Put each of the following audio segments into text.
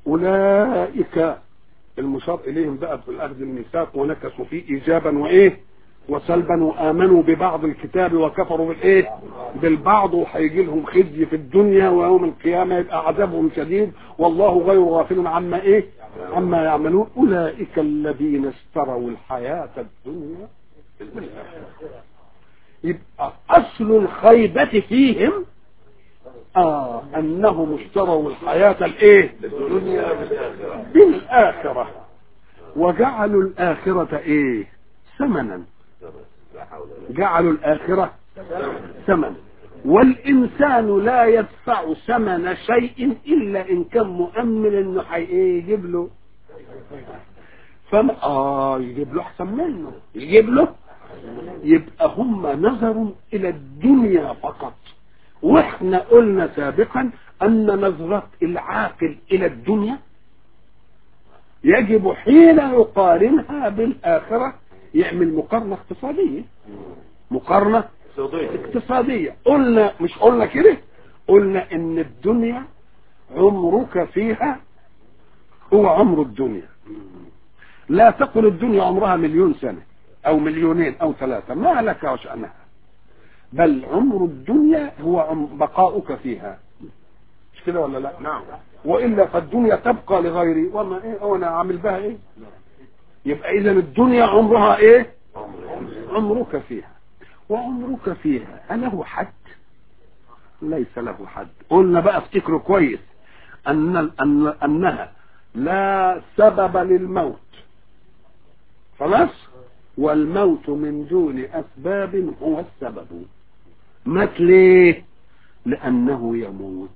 أولئك المشار إليهم بقى في الأخذ الميثاق ونكسوا فيه إيجابا وإيه وسلبا وآمنوا ببعض الكتاب وكفروا بالإيه بالبعض وهيجي لهم خزي في الدنيا ويوم القيامة يبقى عذابهم شديد والله غير غافل عما إيه عما يعملون أولئك الذين اشتروا الحياة الدنيا بالآخرة يبقى أصل الخيبة فيهم آه أنهم اشتروا الحياة الإيه الدنيا بالآخرة بالآخرة وجعلوا الآخرة إيه ثمنا لا حول ولا قوة جعلوا الآخرة ثمنا والإنسان لا يدفع ثمن شيء إلا إن كان مؤمن إنه حي إيه يجيب له فما آه يجيب له أحسن منه يجيب له يبقى هم نظروا إلى الدنيا فقط واحنا قلنا سابقا أن نظرة العاقل إلى الدنيا يجب حين يقارنها بالآخرة يعمل مقارنة اقتصادية مقارنة صديق اقتصادية قلنا مش قلنا كده قلنا ان الدنيا عمرك فيها هو عمر الدنيا لا تقل الدنيا عمرها مليون سنة او مليونين او ثلاثة ما لك وشأنها بل عمر الدنيا هو عم- بقاؤك فيها مش كده ولا لا نعم والا فالدنيا تبقى لغيري وما ايه وانا عامل بها ايه يبقى اذا الدنيا عمرها ايه عمرك فيها وعمرك فيها أله حد ليس له حد قلنا بقى افتكروا كويس أن أن أنها لا سبب للموت خلاص والموت من دون أسباب هو السبب مات ليه لأنه يموت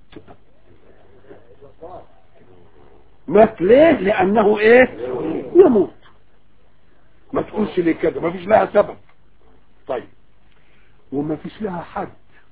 مات ليه لأنه إيه يموت ما تقولش ليه كده ما فيش لها سبب طيب وما فيش لها حد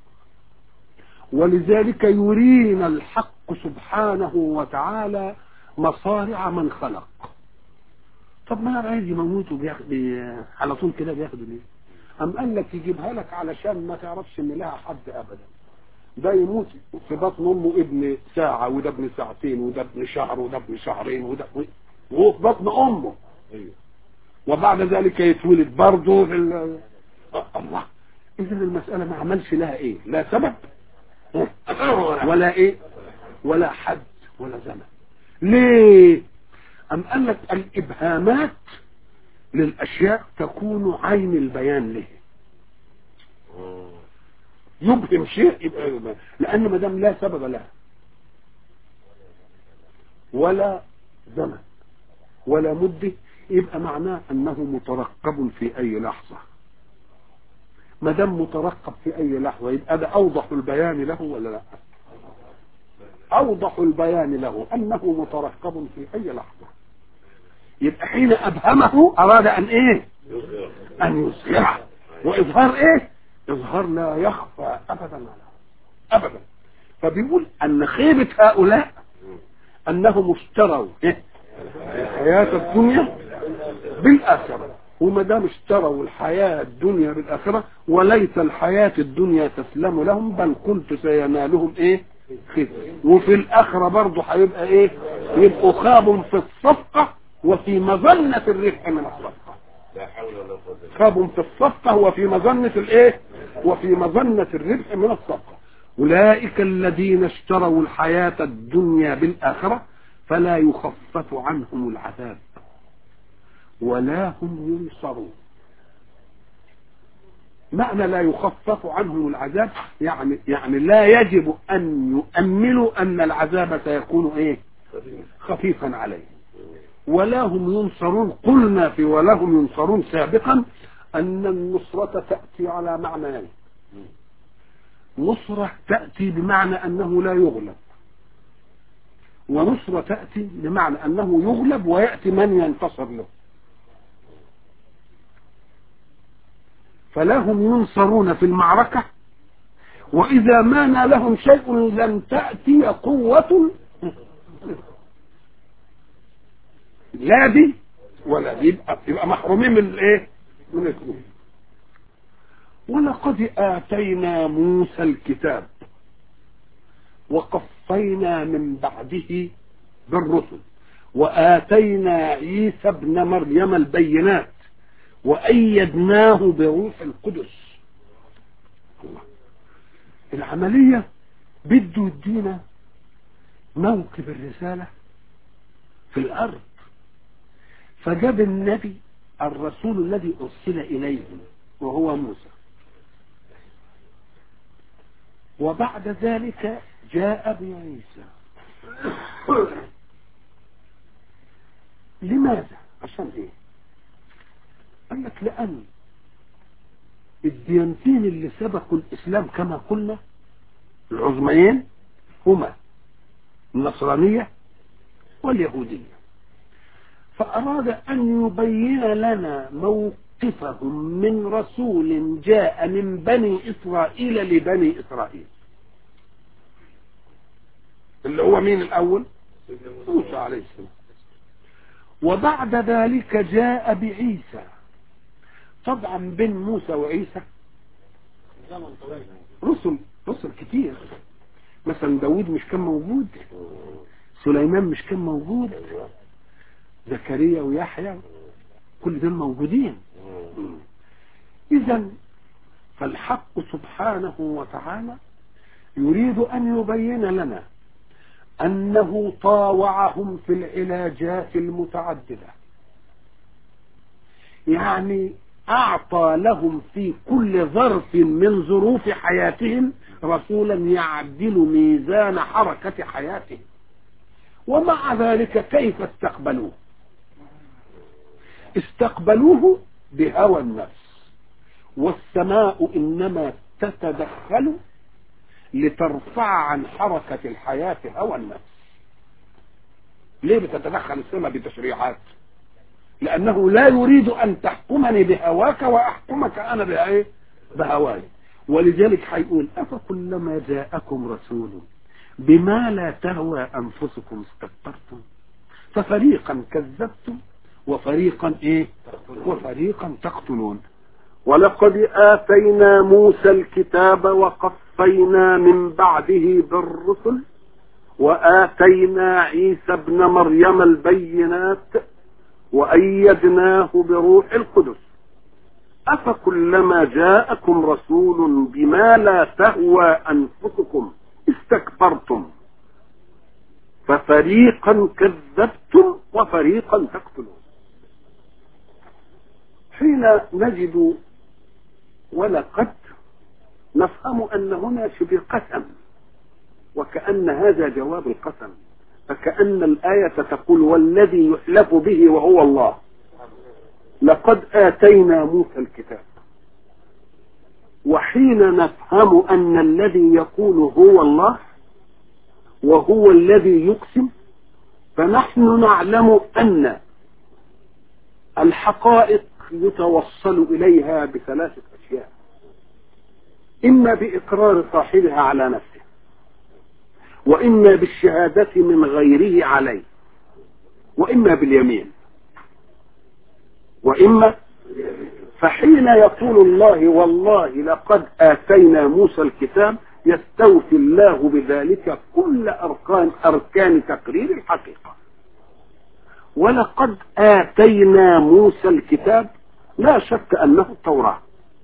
ولذلك يرينا الحق سبحانه وتعالى مصارع من خلق طب ما انا عايز يموته بياخد بي- على طول كده بياخده ليه ام قال لك يجيبها لك علشان ما تعرفش ان لها حد ابدا ده يموت في بطن امه ابن ساعه وده ابن ساعتين وده ابن شهر وده ابن شهرين وده وهو في بطن امه ايوه وبعد ذلك يتولد برضه في ال... آه، الله اذا المساله ما عملش لها ايه لا سبب ولا ايه ولا حد ولا زمن ليه ام قال لك الابهامات للاشياء تكون عين البيان له يبهم شيء يبقى يبقى. لان ما دام لا سبب لها ولا زمن ولا مده يبقى معناه انه مترقب في اي لحظه ما دام مترقب في اي لحظه يبقى ده اوضح البيان له ولا لا اوضح البيان له انه مترقب في اي لحظه يبقى حين ابهمه اراد ان ايه ان يظهره واظهار ايه اظهار لا يخفى ابدا على ابدا فبيقول ان خيبه هؤلاء انهم اشتروا إيه؟ الحياه الدنيا بالاخره وما دام اشتروا الحياه الدنيا بالاخره وليس الحياه الدنيا تسلم لهم بل قلت سينالهم ايه خزي وفي الاخره برضه هيبقى ايه يبقوا خاب في الصفقه وفي مظنه الربح من الصفقه لا حول ولا قوة الا خاب في الصفقة وفي مظنة الايه وفي مظنة الربح من الصفقة أولئك الذين اشتروا الحياة الدنيا بالآخرة فلا يخفف عنهم العذاب ولا هم ينصرون معنى لا يخفف عنهم العذاب يعني يعني لا يجب أن يؤملوا أن العذاب سيكون إيه بالله خفيفا عليهم ولا هم ينصرون قلنا في ولا هم ينصرون سابقا أن النصرة تأتي على معنيين نصرة تأتي بمعنى أنه لا يغلب ونصرة تأتي بمعنى أنه يغلب ويأتي من ينتصر له فلا هم ينصرون في المعركة وإذا ما نالهم شيء لم تأتي قوة لا دي ولا دي يبقى, يبقى محرومين من الايه من الاثنين ولقد آتينا موسى الكتاب وقفينا من بعده بالرسل وآتينا عيسى ابن مريم البينات وأيدناه بروح القدس الله. العملية بده يدينا موكب الرسالة في الأرض فجاب النبي الرسول الذي أرسل إليهم وهو موسى وبعد ذلك جاء بعيسى لماذا عشان ايه قال لك لان الديانتين اللي سبقوا الاسلام كما قلنا العظميين هما النصرانية واليهودية فأراد أن يبين لنا موقفهم من رسول جاء من بني إسرائيل لبني إسرائيل اللي هو مين الأول موسى عليه السلام وبعد ذلك جاء بعيسى طبعا بين موسى وعيسى رسل رسل كتير مثلا داود مش كان موجود سليمان مش كان موجود زكريا ويحيى كل دول موجودين اذا فالحق سبحانه وتعالى يريد ان يبين لنا انه طاوعهم في العلاجات المتعدده يعني اعطى لهم في كل ظرف من ظروف حياتهم رسولا يعدل ميزان حركه حياتهم ومع ذلك كيف استقبلوه استقبلوه بهوى النفس والسماء انما تتدخل لترفع عن حركة الحياة هوى النفس ليه بتتدخل السماء بتشريعات لانه لا يريد ان تحكمني بهواك واحكمك انا بايه بهواي ولذلك هيقول افكلما جاءكم رسول بما لا تهوى انفسكم استكبرتم ففريقا كذبتم وفريقا ايه وفريقا تقتلون ولقد آتينا موسى الكتاب وقفينا من بعده بالرسل وآتينا عيسى ابن مريم البينات وأيدناه بروح القدس أفكلما جاءكم رسول بما لا تهوى أنفسكم استكبرتم ففريقا كذبتم وفريقا تقتلون حين نجد ولقد نفهم أن هنا شبه قسم وكأن هذا جواب القسم فكأن الآية تقول والذي يحلف به وهو الله لقد آتينا موسى الكتاب وحين نفهم أن الذي يقول هو الله وهو الذي يقسم فنحن نعلم أن الحقائق يتوصل إليها بثلاثة أشياء إما بإقرار صاحبها على نفسه وإما بالشهادة من غيره عليه وإما باليمين وإما فحين يقول الله والله لقد آتينا موسى الكتاب يستوفي الله بذلك كل أركان أركان تقرير الحقيقة ولقد آتينا موسى الكتاب لا شك أنه التوراة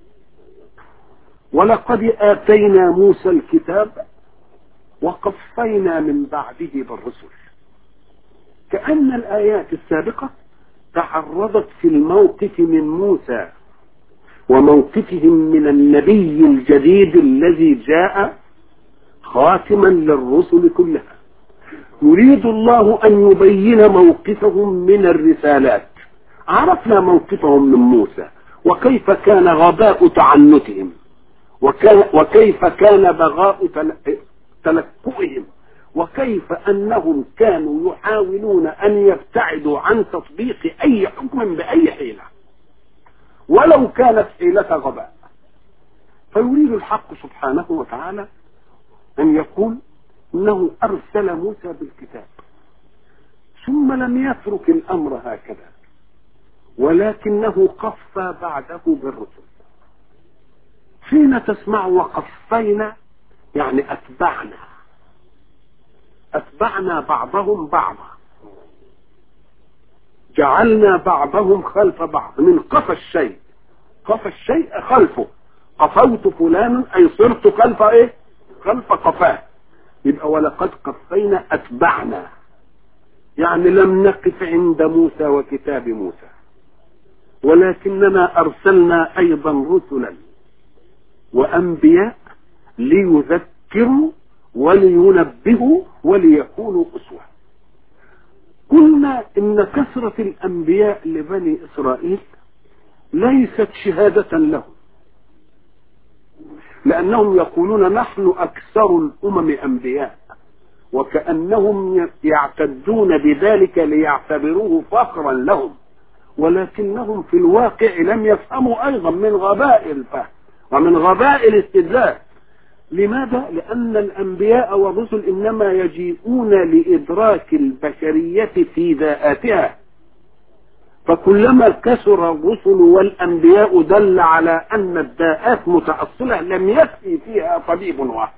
ولقد آتينا موسى الكتاب وقفينا من بعده بالرسل كأن الآيات السابقة تعرضت في الموقف من موسى وموقفهم من النبي الجديد الذي جاء خاتما للرسل كلها يريد الله أن يبين موقفهم من الرسالات عرفنا موقفهم من موسى وكيف كان غباء تعنتهم وكيف كان بغاء تلكؤهم وكيف أنهم كانوا يحاولون أن يبتعدوا عن تطبيق أي حكم بأي حيلة ولو كانت حيلة غباء فيريد الحق سبحانه وتعالى أن يقول انه ارسل موسى بالكتاب ثم لم يترك الامر هكذا ولكنه قفى بعده بالرسل حين تسمع وقفينا يعني اتبعنا اتبعنا بعضهم بعضا جعلنا بعضهم خلف بعض من قفى الشيء قفى الشيء خلفه قفوت فلانا اي صرت خلف ايه خلف قفاه يبقى ولقد قفينا اتبعنا يعني لم نقف عند موسى وكتاب موسى ولكننا ارسلنا ايضا رسلا وانبياء ليذكروا ولينبهوا وليكونوا اسوه قلنا ان كثره الانبياء لبني اسرائيل ليست شهاده لهم لانهم يقولون نحن اكثر الامم انبياء وكانهم يعتدون بذلك ليعتبروه فخرا لهم ولكنهم في الواقع لم يفهموا ايضا من غباء الفهم ومن غباء الاستدلال لماذا لان الانبياء والرسل انما يجيئون لادراك البشريه في ذاتها فكلما كثر الرسل والانبياء دل على ان الداءات متاصله لم يكفي فيها طبيب واحد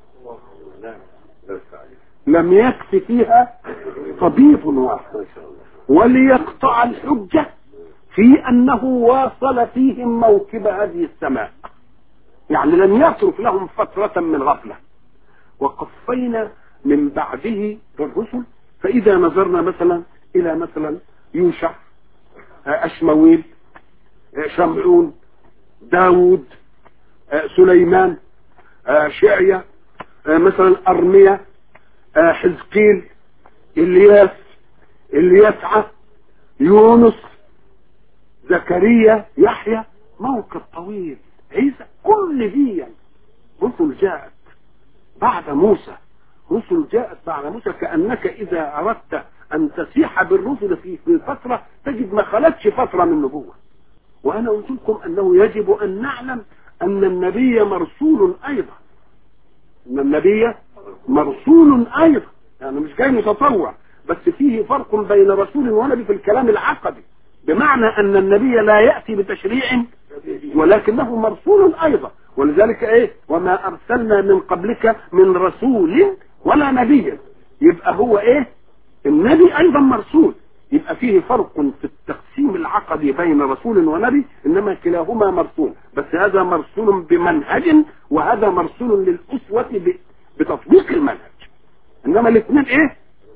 لم يكفي فيها طبيب واحد وليقطع الحجه في انه واصل فيهم موكب هذه السماء يعني لم يترك لهم فترة من غفلة وقفينا من بعده بالرسل فإذا نظرنا مثلا إلى مثلا يوشع أشمويل شمعون داود سليمان شعية مثلا أرمية حزقيل إلياس إليسعى يونس زكريا يحيى موقف طويل عيسى كل دي رسل جاءت بعد موسى رسل جاءت بعد موسى كأنك إذا أردت أن تسيح بالرسل في في فترة تجد ما خلتش فترة من النبوة وأنا قلت لكم أنه يجب أن نعلم أن النبي مرسول أيضا أن النبي مرسول أيضا يعني مش جاي متطوع بس فيه فرق بين رسول ونبي في الكلام العقدي بمعنى أن النبي لا يأتي بتشريع ولكنه مرسول ايضا ولذلك ايه وما ارسلنا من قبلك من رسول ولا نبي يبقى هو ايه النبي ايضا مرسول يبقى فيه فرق في التقسيم العقدي بين رسول ونبي انما كلاهما مرسول بس هذا مرسول بمنهج وهذا مرسول للاسوه بتطبيق المنهج انما الاثنين ايه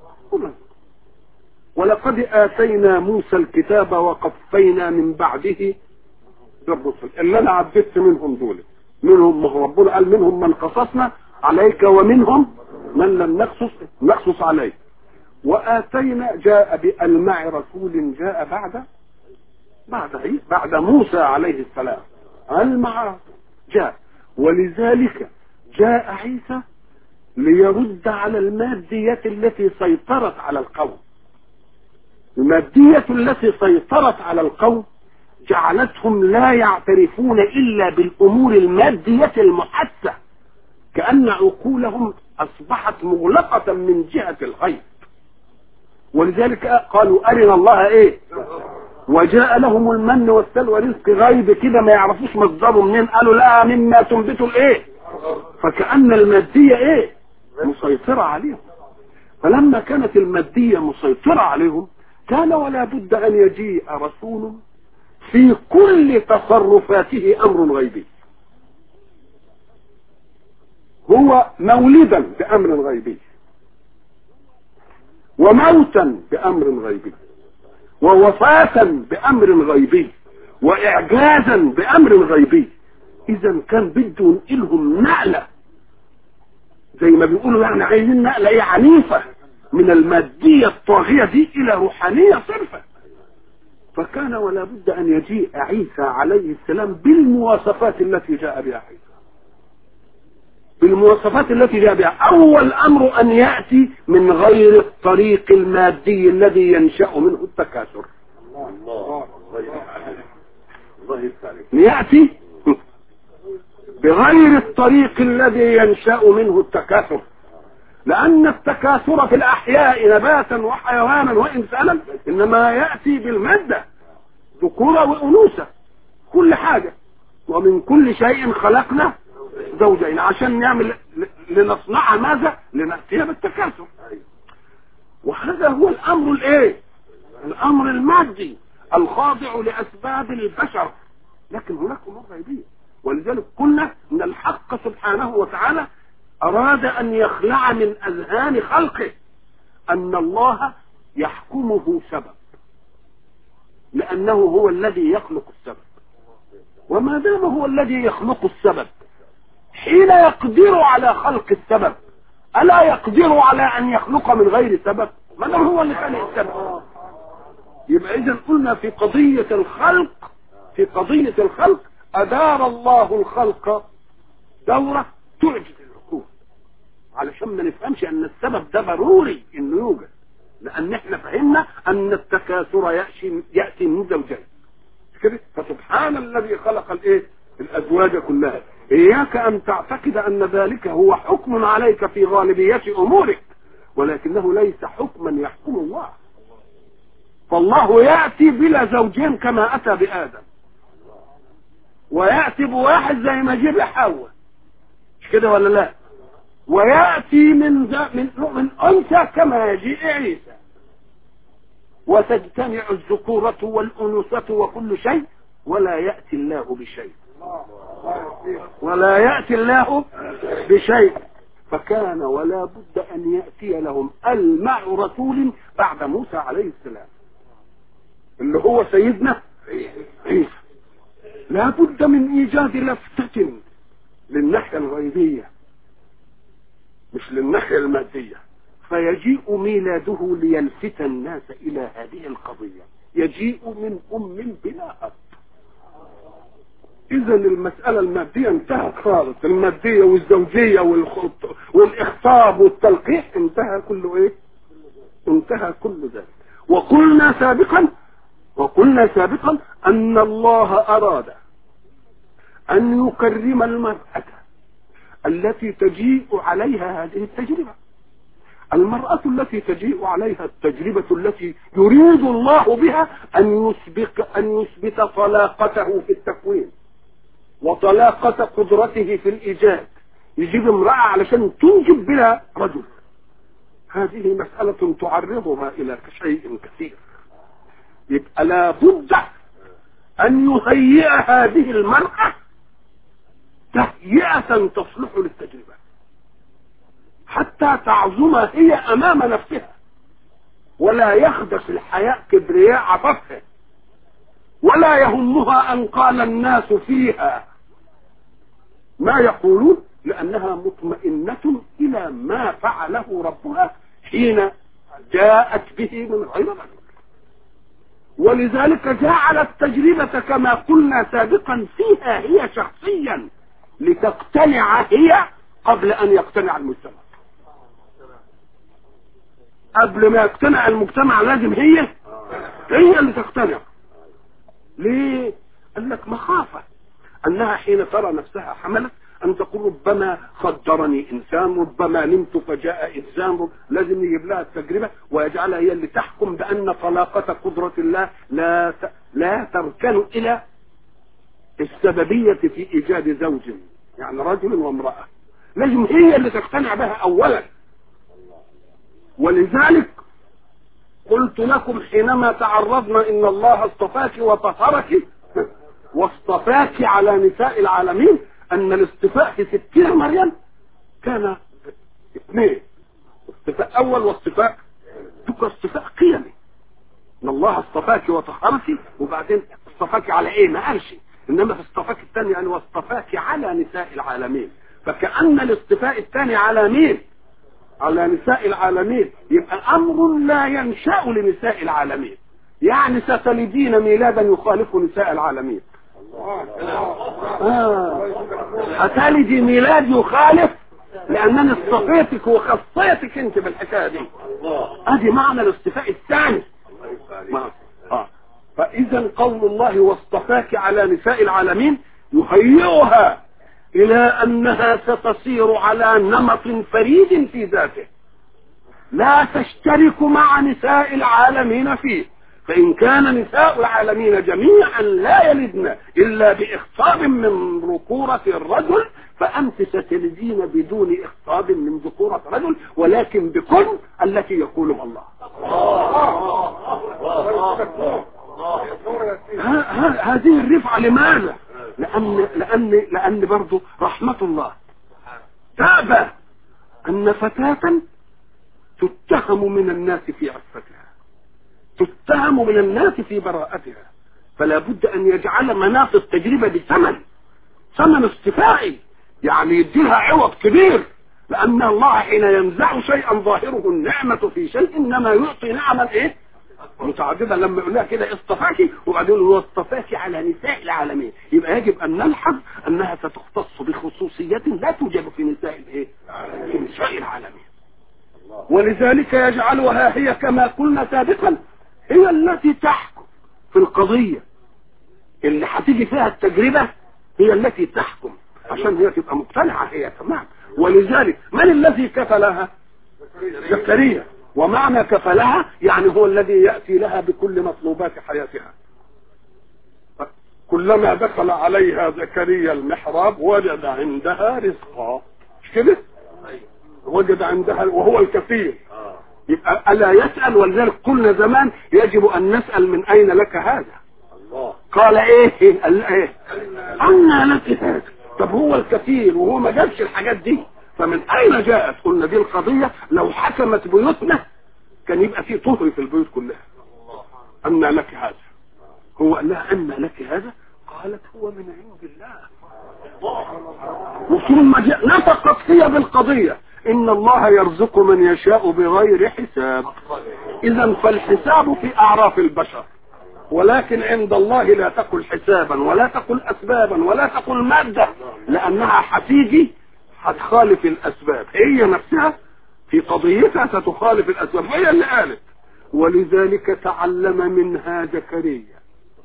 ولقد اتينا موسى الكتاب وقفينا من بعده بالرسل اللي انا عددت منهم دول منهم ما هو ربنا قال منهم من قصصنا عليك ومنهم من لم نقصص نقصص عليك واتينا جاء بالمع رسول جاء بعد بعد عيسى بعد موسى عليه السلام المع جاء ولذلك جاء عيسى ليرد على المادية التي سيطرت على القوم المادية التي سيطرت على القوم جعلتهم لا يعترفون الا بالامور المادية المحسة كأن عقولهم اصبحت مغلقة من جهة الغيب ولذلك قالوا ارنا الله ايه وجاء لهم المن والسلوى رزق غيب كده ما يعرفوش مصدره منين قالوا لا مما تنبت الايه فكأن المادية ايه مسيطرة عليهم فلما كانت المادية مسيطرة عليهم كان ولا بد ان يجيء رسول في كل تصرفاته امر غيبي هو مولدا بامر غيبي وموتا بامر غيبي ووفاة بامر غيبي واعجازا بامر غيبي اذا كان بده ينقلهم نقلة زي ما بيقولوا يعني عايزين نقلة ايه عنيفة من المادية الطاغية دي الى روحانية صرفة فكان ولا بد ان يجيء عيسى عليه السلام بالمواصفات التي جاء بها عيسى بالمواصفات التي جاء بها اول امر ان ياتي من غير الطريق المادي الذي ينشا منه التكاثر الله الله ياتي بغير الطريق الذي ينشا منه التكاثر لأن التكاثر في الأحياء نباتا وحيوانا وإنسانا إنما يأتي بالمادة ذكورة وأنوثة كل حاجة ومن كل شيء خلقنا زوجين عشان نعمل لنصنع ماذا لنأتي بالتكاثر وهذا هو الأمر الإيه الامر المادي الخاضع لاسباب البشر لكن هناك امور غيبيه ولذلك قلنا ان الحق سبحانه وتعالى اراد ان يخلع من اذهان خلقه ان الله يحكمه سبب لانه هو الذي يخلق السبب وما دام هو الذي يخلق السبب حين يقدر على خلق السبب الا يقدر على ان يخلق من غير سبب ما دام هو اللي خلق السبب يبقى اذا قلنا في قضيه الخلق في قضيه الخلق ادار الله الخلق دوره تعجز العقول علشان ما نفهمش ان السبب ده ضروري انه يوجد لان احنا فهمنا ان التكاثر ياتي ياتي من زوجين كده فسبحان الذي خلق الايه الازواج كلها اياك ان تعتقد ان ذلك هو حكم عليك في غالبيه امورك ولكنه ليس حكما يحكم الله فالله ياتي بلا زوجين كما اتى بادم وياتي بواحد زي ما جيب حواء مش كده ولا لا وياتي من ذا من من انثى كما يجيء عيسى وتجتمع الذكورة والأنوثة وكل شيء ولا يأتي الله بشيء ولا يأتي الله بشيء فكان ولا بد أن يأتي لهم المع رسول بعد موسى عليه السلام اللي هو سيدنا عيسى لا بد من إيجاد لفتة للناحية الغيبية مش للناحية المادية فيجيء ميلاده ليلفت الناس الى هذه القضية يجيء من ام بلا اب اذا المسألة المادية انتهت خالص المادية والزوجية والخط والاخطاب والتلقيح انتهى كله ايه انتهى كل ذلك وقلنا سابقا وقلنا سابقا ان الله اراد ان يكرم المرأة التي تجيء عليها هذه التجربة المرأة التي تجيء عليها التجربة التي يريد الله بها أن يسبق أن يثبت طلاقته في التكوين وطلاقة قدرته في الإيجاد يجيب امرأة علشان تنجب بها رجل هذه مسألة تعرضها إلى شيء كثير يبقى لابد أن يهيئ هذه المرأة تهيئة تصلح للتجربة حتى تعظم هي امام نفسها ولا يخدش الحياء كبرياء عففها ولا يهمها ان قال الناس فيها ما يقولون لانها مطمئنة الى ما فعله ربها حين جاءت به من غير رجل ولذلك جعل التجربة كما قلنا سابقا فيها هي شخصيا لتقتنع هي قبل ان يقتنع المجتمع قبل ما يقتنع المجتمع لازم هي هي اللي تقتنع ليه قال لك مخافة انها حين ترى نفسها حملت ان تقول ربما خدرني انسان ربما نمت فجاء انسان لازم يجيب لها التجربة ويجعلها هي اللي تحكم بان طلاقة قدرة الله لا ت... لا تركن الى السببية في ايجاد زوج يعني رجل وامرأة لازم هي اللي تقتنع بها اولا ولذلك قلت لكم حينما تعرضنا ان الله اصطفاك وطهرك واصطفاك على نساء العالمين ان الاصطفاء في ستين مريم كان اثنين اصطفاء اول واصطفاء تبقى اصطفاء قيمي ان الله اصطفاك وطهرك وبعدين اصطفاك على ايه ما قالش انما في اصطفاك الثاني يعني واصطفاك على نساء العالمين فكأن الاصطفاء الثاني على مين على نساء العالمين يبقى امر لا ينشأ لنساء العالمين يعني ستلدين ميلادا يخالف نساء العالمين آه. هتلدي ميلاد يخالف لانني اصطفيتك وخصيتك انت بالحكايه دي ادي معنى الاصطفاء الثاني آه. فاذا قول الله واصطفاك على نساء العالمين يهيئها الى انها ستصير على نمط فريد في ذاته لا تشترك مع نساء العالمين فيه فان كان نساء العالمين جميعا لا يلدن الا باخصاب من ذكورة الرجل فانت ستلدين بدون اخصاب من ذكورة رجل ولكن بكل التي يقولها الله يقع لماذا لان لان لان برضه رحمه الله تابى ان فتاه تتهم من الناس في عفتها تتهم من الناس في براءتها فلا بد ان يجعل مناط التجربه بثمن ثمن استفائي يعني يديها عوض كبير لان الله حين ينزع شيئا ظاهره النعمه في شيء انما يعطي نعما ايه متعدده لما يقول لها كده اصطفاك وبعدين يقول اصطفاك على نساء العالمين يبقى يجب ان نلحظ انها ستختص بخصوصيه لا توجد في نساء الايه في نساء العالمين ولذلك يجعلها هي كما قلنا سابقا هي التي تحكم في القضيه اللي هتيجي فيها التجربه هي التي تحكم عشان هي تبقى مقتنعه هي تمام ولذلك من الذي كفلها زكريا ومعنى كفلها يعني هو الذي يأتي لها بكل مطلوبات حياتها كلما دخل عليها زكريا المحراب وجد عندها رزقا مش كده وجد عندها وهو الكفيل يبقى ألا يسأل ولذلك قلنا زمان يجب أن نسأل من أين لك هذا قال ايه قال ايه أن لك هذا طب هو الكفيل وهو ما جابش الحاجات دي فمن اين جاءت قلنا دي القضية لو حكمت بيوتنا كان يبقى في طهر في البيوت كلها أن لك هذا هو قال لها أن لك هذا قالت هو من عند الله وثم جاء نطقت فيها بالقضية إن الله يرزق من يشاء بغير حساب إذا فالحساب في أعراف البشر ولكن عند الله لا تقل حسابا ولا تقل أسبابا ولا تقل مادة لأنها هتيجي هتخالف الأسباب هي نفسها في قضيتها ستخالف الأسباب هي اللي قالت ولذلك تعلم منها زكريا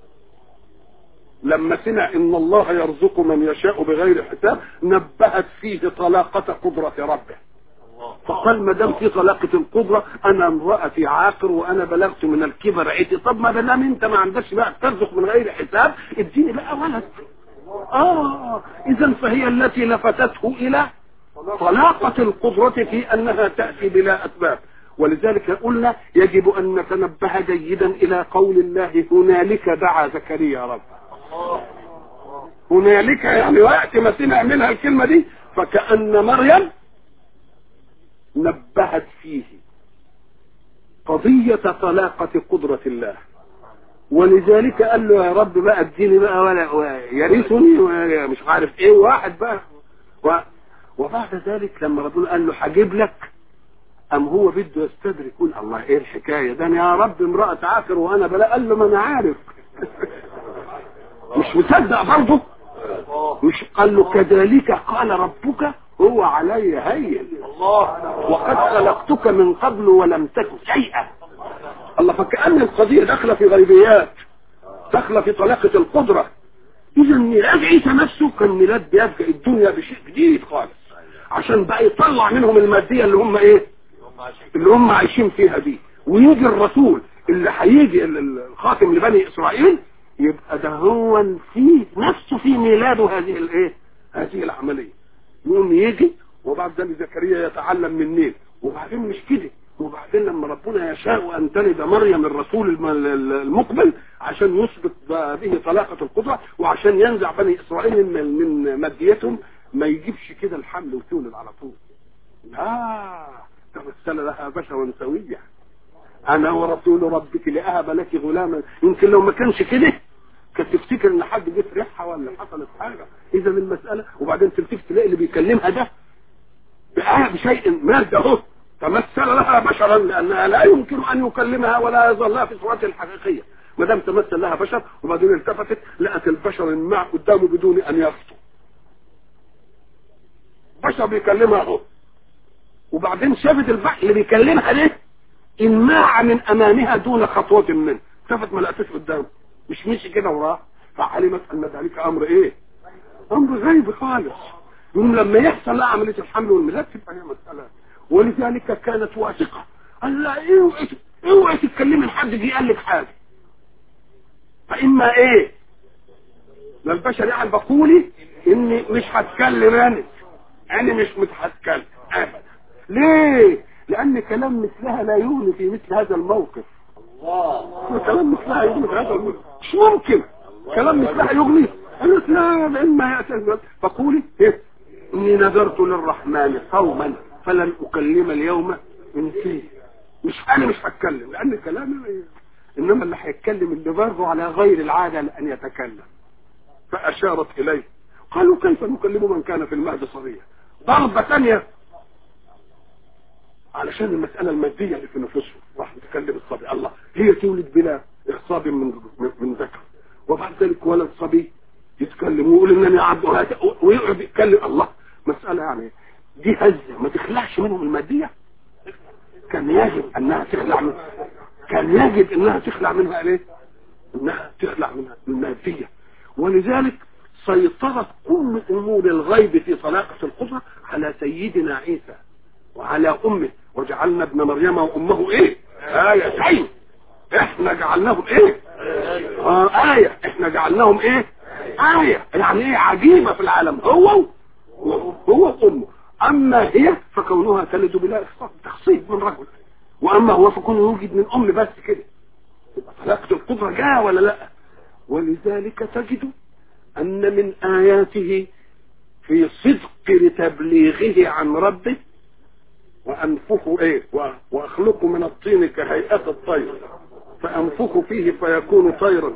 لما سمع ان الله يرزق من يشاء بغير حساب نبهت فيه طلاقة قدرة ربه فقال ما دام في طلاقة القدرة انا امرأتي عاقر وانا بلغت من الكبر عيتي طب ما دام انت ما عندكش بقى ترزق من غير حساب اديني بقى ولد اه اذا فهي التي لفتته الى طلاقة القدرة في انها تأتي بلا اسباب ولذلك قلنا يجب ان نتنبه جيدا الى قول الله هنالك دعا زكريا ربه هنالك يعني وقت ما سمع منها الكلمة دي فكأن مريم نبهت فيه قضية طلاقة قدرة الله ولذلك قال له يا رب بقى اديني بقى ولا يرثني مش عارف ايه واحد بقى و وبعد ذلك لما ربنا قال له هجيب لك ام هو بده يستدرك يقول الله ايه الحكايه ده أنا يا رب امراه عاقر وانا بلا قال له ما انا عارف مش مصدق برضه مش قال له كذلك قال ربك هو علي هين وقد خلقتك من قبل ولم تك شيئا الله فكأن القضية داخلة في غيبيات داخلة في طلاقة القدرة إذا ميلاد عيسى نفسه كان ميلاد بيبقى الدنيا بشيء جديد خالص عشان بقى يطلع منهم المادية اللي هم ايه اللي هم عايشين فيها دي ويجي الرسول اللي هيجي الخاتم لبني اسرائيل يبقى ده هو في نفسه في ميلاده هذه الايه هذه العمليه يقوم يجي وبعد ذلك زكريا يتعلم منين وبعدين مش كده وبعدين لما ربنا يشاء ان تلد مريم الرسول المقبل عشان يثبت به طلاقه القدره وعشان ينزع بني اسرائيل من من ماديتهم ما يجيبش كده الحمل وتولد على طول لا تمثل لها بشرا سويا انا ورسول ربك لاهب لك غلاما يمكن لو ما كانش كده كانت تفتكر ان حد جه ريحها ولا حصلت حاجه اذا المساله وبعدين تلتفت تلاقي اللي بيكلمها ده بآية بشيء مادة اهو تمثل لها بشرا لانها لا يمكن ان يكلمها ولا يظلها في صورتها الحقيقيه ما دام تمثل لها بشر وبعدين التفتت لقت البشر الماء قدامه بدون ان يخطو بشر بيكلمها اهو وبعدين شافت البحر اللي بيكلمها ده انماع من امامها دون خطوة منه شافت ما لقتش قدامه مش مشي كده وراه فعلمت ان ذلك امر ايه امر غيب خالص يوم لما يحصل لها عمليه الحمل والميلاد تبقى هي مساله ولذلك كانت واثقه قال لا اوعي اوعي تتكلمي لحد دي قال لك حاجه فاما ايه لا البشر يعني بقولي اني مش هتكلم انا انا مش متهتكلم ابدا ليه لان كلام مثلها لا يغني في مثل هذا الموقف الله كلام مثلها يغني في هذا الموقف مش ممكن كلام مثلها يغني قالت لا اما ياتي فقولي إيه؟ اني نذرت للرحمن صوما فلن اكلم اليوم انسيه مش انا مش هتكلم لان كلامي انما اللي هيتكلم اللي برضه على غير العاده لان يتكلم فاشارت اليه قالوا كيف نكلم من كان في المهد صبيا ضربه ثانيه علشان المساله الماديه اللي في نفوسهم راح نتكلم الصبي الله هي تولد بلا اخصاب من من, من ذكر وبعد ذلك ولد صبي يتكلم ويقول انني عبد ويقعد يتكلم الله مساله يعني دي هزه ما تخلعش منهم الماديه كان يجب انها تخلع من كان يجب انها تخلع منها ليه انها تخلع منها الماديه ولذلك سيطرت كل امور الغيب في طلاقه القدره على سيدنا عيسى وعلى امه وجعلنا ابن مريم وامه ايه ايتين احنا جعلناهم ايه آه آية احنا جعلناهم ايه آية يعني ايه عجيبة في العالم هو هو وامه اما هي فكونها تلد بلا اخصاب تخصيب من رجل واما هو فكونه يوجد من ام بس كده يبقى طلاقة القدرة جاء ولا لا ولذلك تجد ان من اياته في صدق تبليغه عن ربه وانفخ ايه واخلق من الطين كهيئة الطير فانفخ فيه فيكون طيرا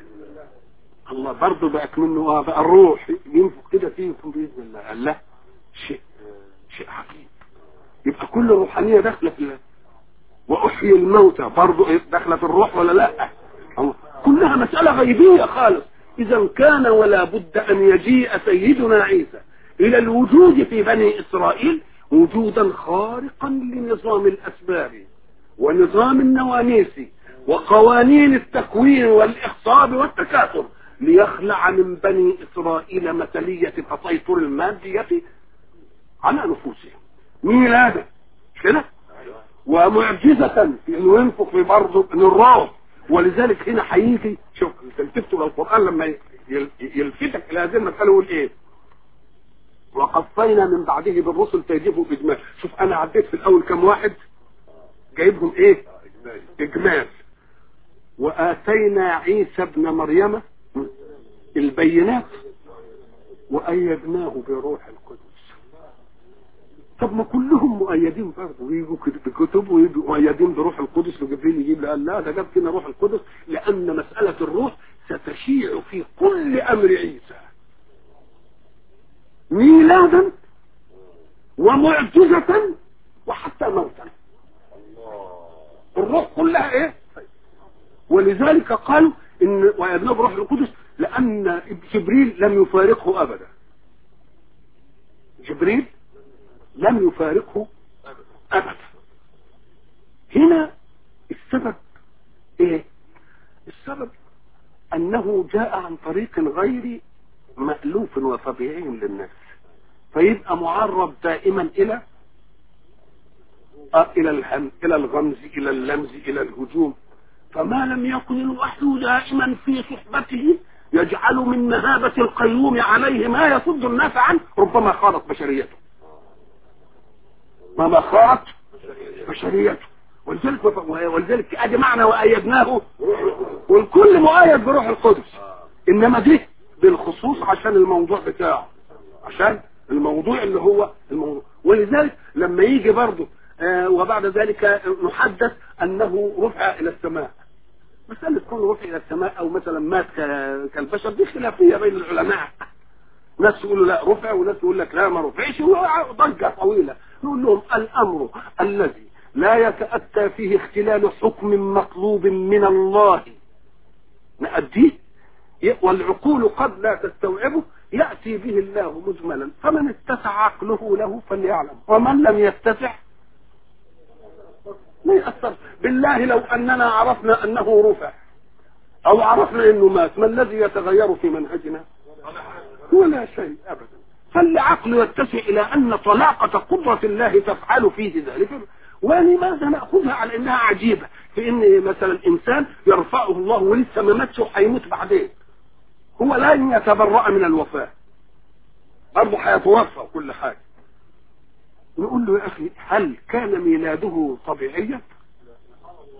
الله برضه بقت منه اه بقى الروح ينفخ كده فيه باذن الله قال لا شيء شيء عجيب يبقى كل روحانيه داخله في الله واحيي الموتى برضه إيه داخله في الروح ولا لا الله كلها مساله غيبيه خالص اذا كان ولا بد ان يجيء سيدنا عيسى الى الوجود في بني اسرائيل وجودا خارقا لنظام الاسباب ونظام النواميس وقوانين التكوين والاخصاب والتكاثر ليخلع من بني اسرائيل مثلية التسيطر المادية على نفوسهم ميلادا كده ومعجزة في انه ينفخ في برضه من الروح ولذلك هنا هيجي شوف تلتفتوا للقرآن لما يلفتك الى هذه المسألة يقول ايه وقفينا من بعده بالرسل تجيبوا باجمال شوف انا عديت في الاول كم واحد جايبهم ايه اجمال واتينا عيسى ابن مريم البينات وايدناه بروح القدس طب ما كلهم مؤيدين برضه ويجوا بكتب ويجوا مؤيدين بروح القدس وجبريل يجيب لا لا ده جاب فينا روح القدس لان مساله الروح ستشيع في كل امر عيسى ميلادا ومعجزة وحتى موتا الروح كلها ايه ولذلك قالوا ان ويبنى بروح القدس لان جبريل لم يفارقه ابدا جبريل لم يفارقه ابدا هنا السبب ايه السبب انه جاء عن طريق غير مألوف وطبيعي للناس فيبقى معرض دائما الى آه الى الهم الى الغمز الى اللمز الى الهجوم فما لم يكن الوحي دائما في صحبته يجعل من مهابة القيوم عليه ما يصد الناس عنه ربما خارت بشريته ما خارت بشريته ولذلك ولذلك ادي معنى وايدناه والكل مؤيد بروح القدس انما دي بالخصوص عشان الموضوع بتاعه عشان الموضوع اللي هو الموضوع ولذلك لما يجي برضه آه وبعد ذلك نحدث انه رفع الى السماء مسألة كون رفع الى السماء او مثلا مات كالبشر دي خلافية بين العلماء ناس يقولوا لا رفع وناس يقول لك لا ما رفعش ضجة طويلة نقول لهم الامر الذي لا يتأتى فيه اختلال حكم مطلوب من الله نأديه والعقول قد لا تستوعبه يأتي به الله مجملا فمن اتسع عقله له فليعلم ومن لم يتسع ما يأثر بالله لو أننا عرفنا أنه رفع أو عرفنا أنه مات ما الذي يتغير في منهجنا ولا شيء أبدا فالعقل يتسع إلى أن طلاقة قدرة الله تفعل فيه ذلك ولماذا نأخذها على أنها عجيبة في أن مثلا إنسان يرفعه الله ولسه ما ماتش وهيموت بعدين هو لن يتبرأ من الوفاة برضه هيتوفى وكل حاجة نقول له يا أخي هل كان ميلاده طبيعيا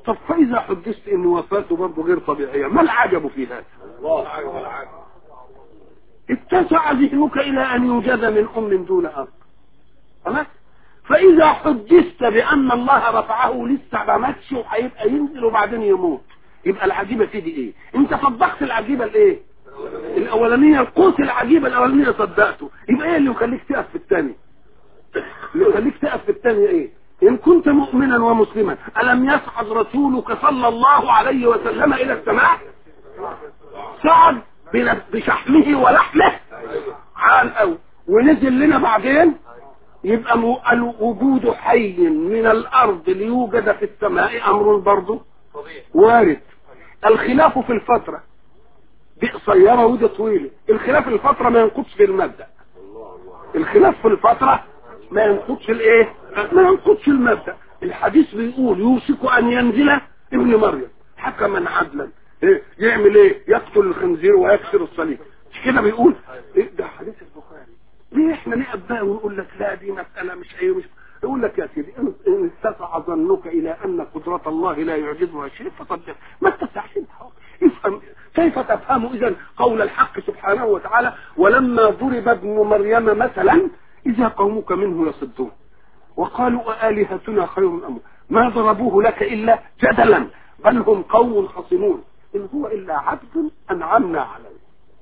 طب فاذا حدثت ان وفاته برضه غير طبيعيه ما العجب في هذا الله عز وجل اتسع ذهنك الى ان يوجد من ام دون اب خلاص فاذا حدثت بان الله رفعه لسه ما ماتش وهيبقى ينزل وبعدين يموت يبقى العجيبه في دي ايه انت صدقت العجيبه الايه الاولانيه القوس العجيبه الاولانيه صدقته يبقى ايه اللي يخليك تقف في الثانيه اللي يخليك تقف في الثانيه ايه ان كنت مؤمنا ومسلما الم يصعد رسولك صلى الله عليه وسلم الى السماء صعد بل- بشحمه ولحمه عال قوي ونزل لنا بعدين يبقى م- الوجود حي من الارض ليوجد في السماء امر برضه وارد الخلاف في الفترة دي قصيرة ودي طويلة الخلاف في الفترة ما ينقضش في المبدأ الخلاف في الفترة ما ينقضش الايه ما ينقضش المبدأ الحديث بيقول يوشك ان ينزل ابن مريم حكما عدلا إيه؟ يعمل ايه يقتل الخنزير ويكسر الصليب مش كده بيقول إيه ده حديث البخاري ليه احنا نقف بقى ونقول لك لا دي مسألة مش ايه مش يقول لك يا سيدي ان إن اتسع ظنك الى ان قدرة الله لا يعجزها شيء فصدق ما اتسعش انت حر. افهم كيف تفهم اذا قول الحق سبحانه وتعالى ولما ضرب ابن مريم مثلا اذا قومك منه يصدون وقالوا آلهتنا خير أم ما ضربوه لك إلا جدلا بل هم قوم خصمون إن هو إلا عبد أنعمنا عليه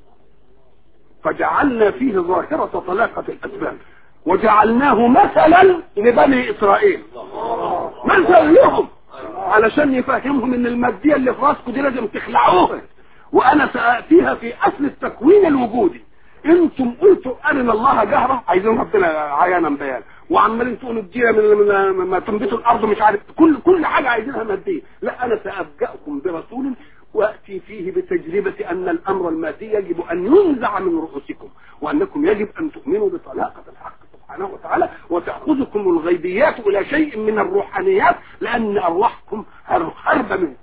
فجعلنا فيه ظاهرة طلاقة الأسباب وجعلناه مثلا لبني إسرائيل مثل لهم علشان يفهمهم ان المادية اللي في راسكم دي لازم تخلعوها وانا سأتيها في اصل التكوين الوجودي انتم قلتوا ارنا الله جهرة عايزين ربنا عيانا بيان وعمالين تقولوا اديها من من- من- ما تنبتوا الارض مش عارف كل كل حاجه عايزينها ماديه لا انا سابجاكم برسول واتي فيه بتجربه ان الامر المادي يجب ان ينزع من رؤوسكم وانكم يجب ان تؤمنوا بطلاقه الحق سبحانه وتعالى وتاخذكم الغيبيات الى شيء من الروحانيات لان ارواحكم هرب منكم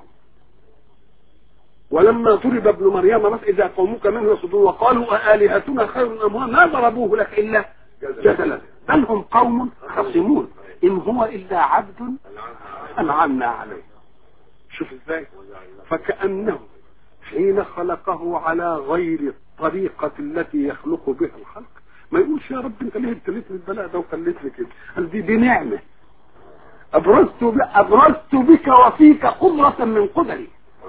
ولما ضرب ابن مريم مثلا اذا قومك منه يصدون وقالوا آلهتنا خير ام هو ما ضربوه لك الا جدلا بل هم قوم خصمون ان هو الا عبد انعمنا عليه شوف ازاي فكانه حين خلقه على غير الطريقه التي يخلق بها الخلق ما يقولش يا رب انت ليه ابتليتني البلاء ده وخليتني كده قال دي دي نعمه ابرزت ب- ابرزت بك وفيك قدره من قدري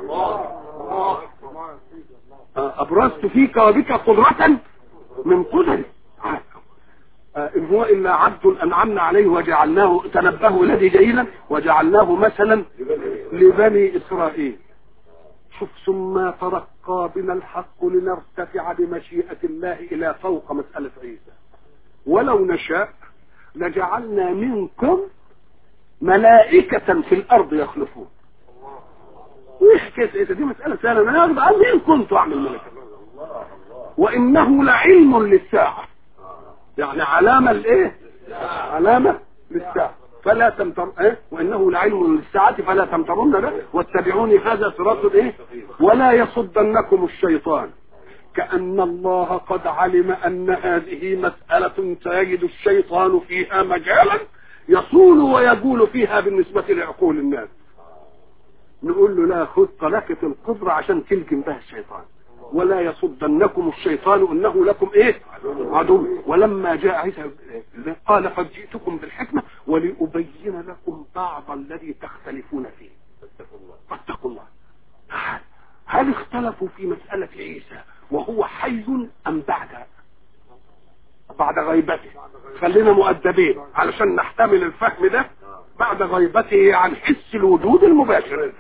أبرزت فيك وبك قدرة من قدري آه، إن هو إلا عبد أنعمنا عليه وجعلناه تنبهوا الذي جيلا وجعلناه مثلا لبني إسرائيل شوف ثم ترقى بنا الحق لنرتفع بمشيئة الله إلى فوق مسألة عيسى ولو نشاء لجعلنا منكم ملائكة في الأرض يخلفون وايه حكايه ايه دي مساله سهله انا اخذ عني ان كنت اعمل ملكا وانه لعلم للساعه يعني علامه لايه علامه للساعه فلا تمتر ايه وانه لعلم للساعه فلا تمترن به واتبعوني هذا صراط ايه ولا يصدنكم الشيطان كأن الله قد علم أن هذه مسألة سيجد الشيطان فيها مجالا يصول ويقول فيها بالنسبة لعقول الناس نقول له لا خذ طلاقة القدرة عشان تلجم بها الشيطان ولا يصدنكم الشيطان انه لكم ايه عدو ولما جاء عيسى قال قد جئتكم بالحكمة ولأبين لكم بعض الذي تختلفون فيه فاتقوا الله هل اختلفوا في مسألة عيسى وهو حي ام بعد بعد غيبته خلينا مؤدبين علشان نحتمل الفهم ده بعد غيبته عن حس الوجود المباشر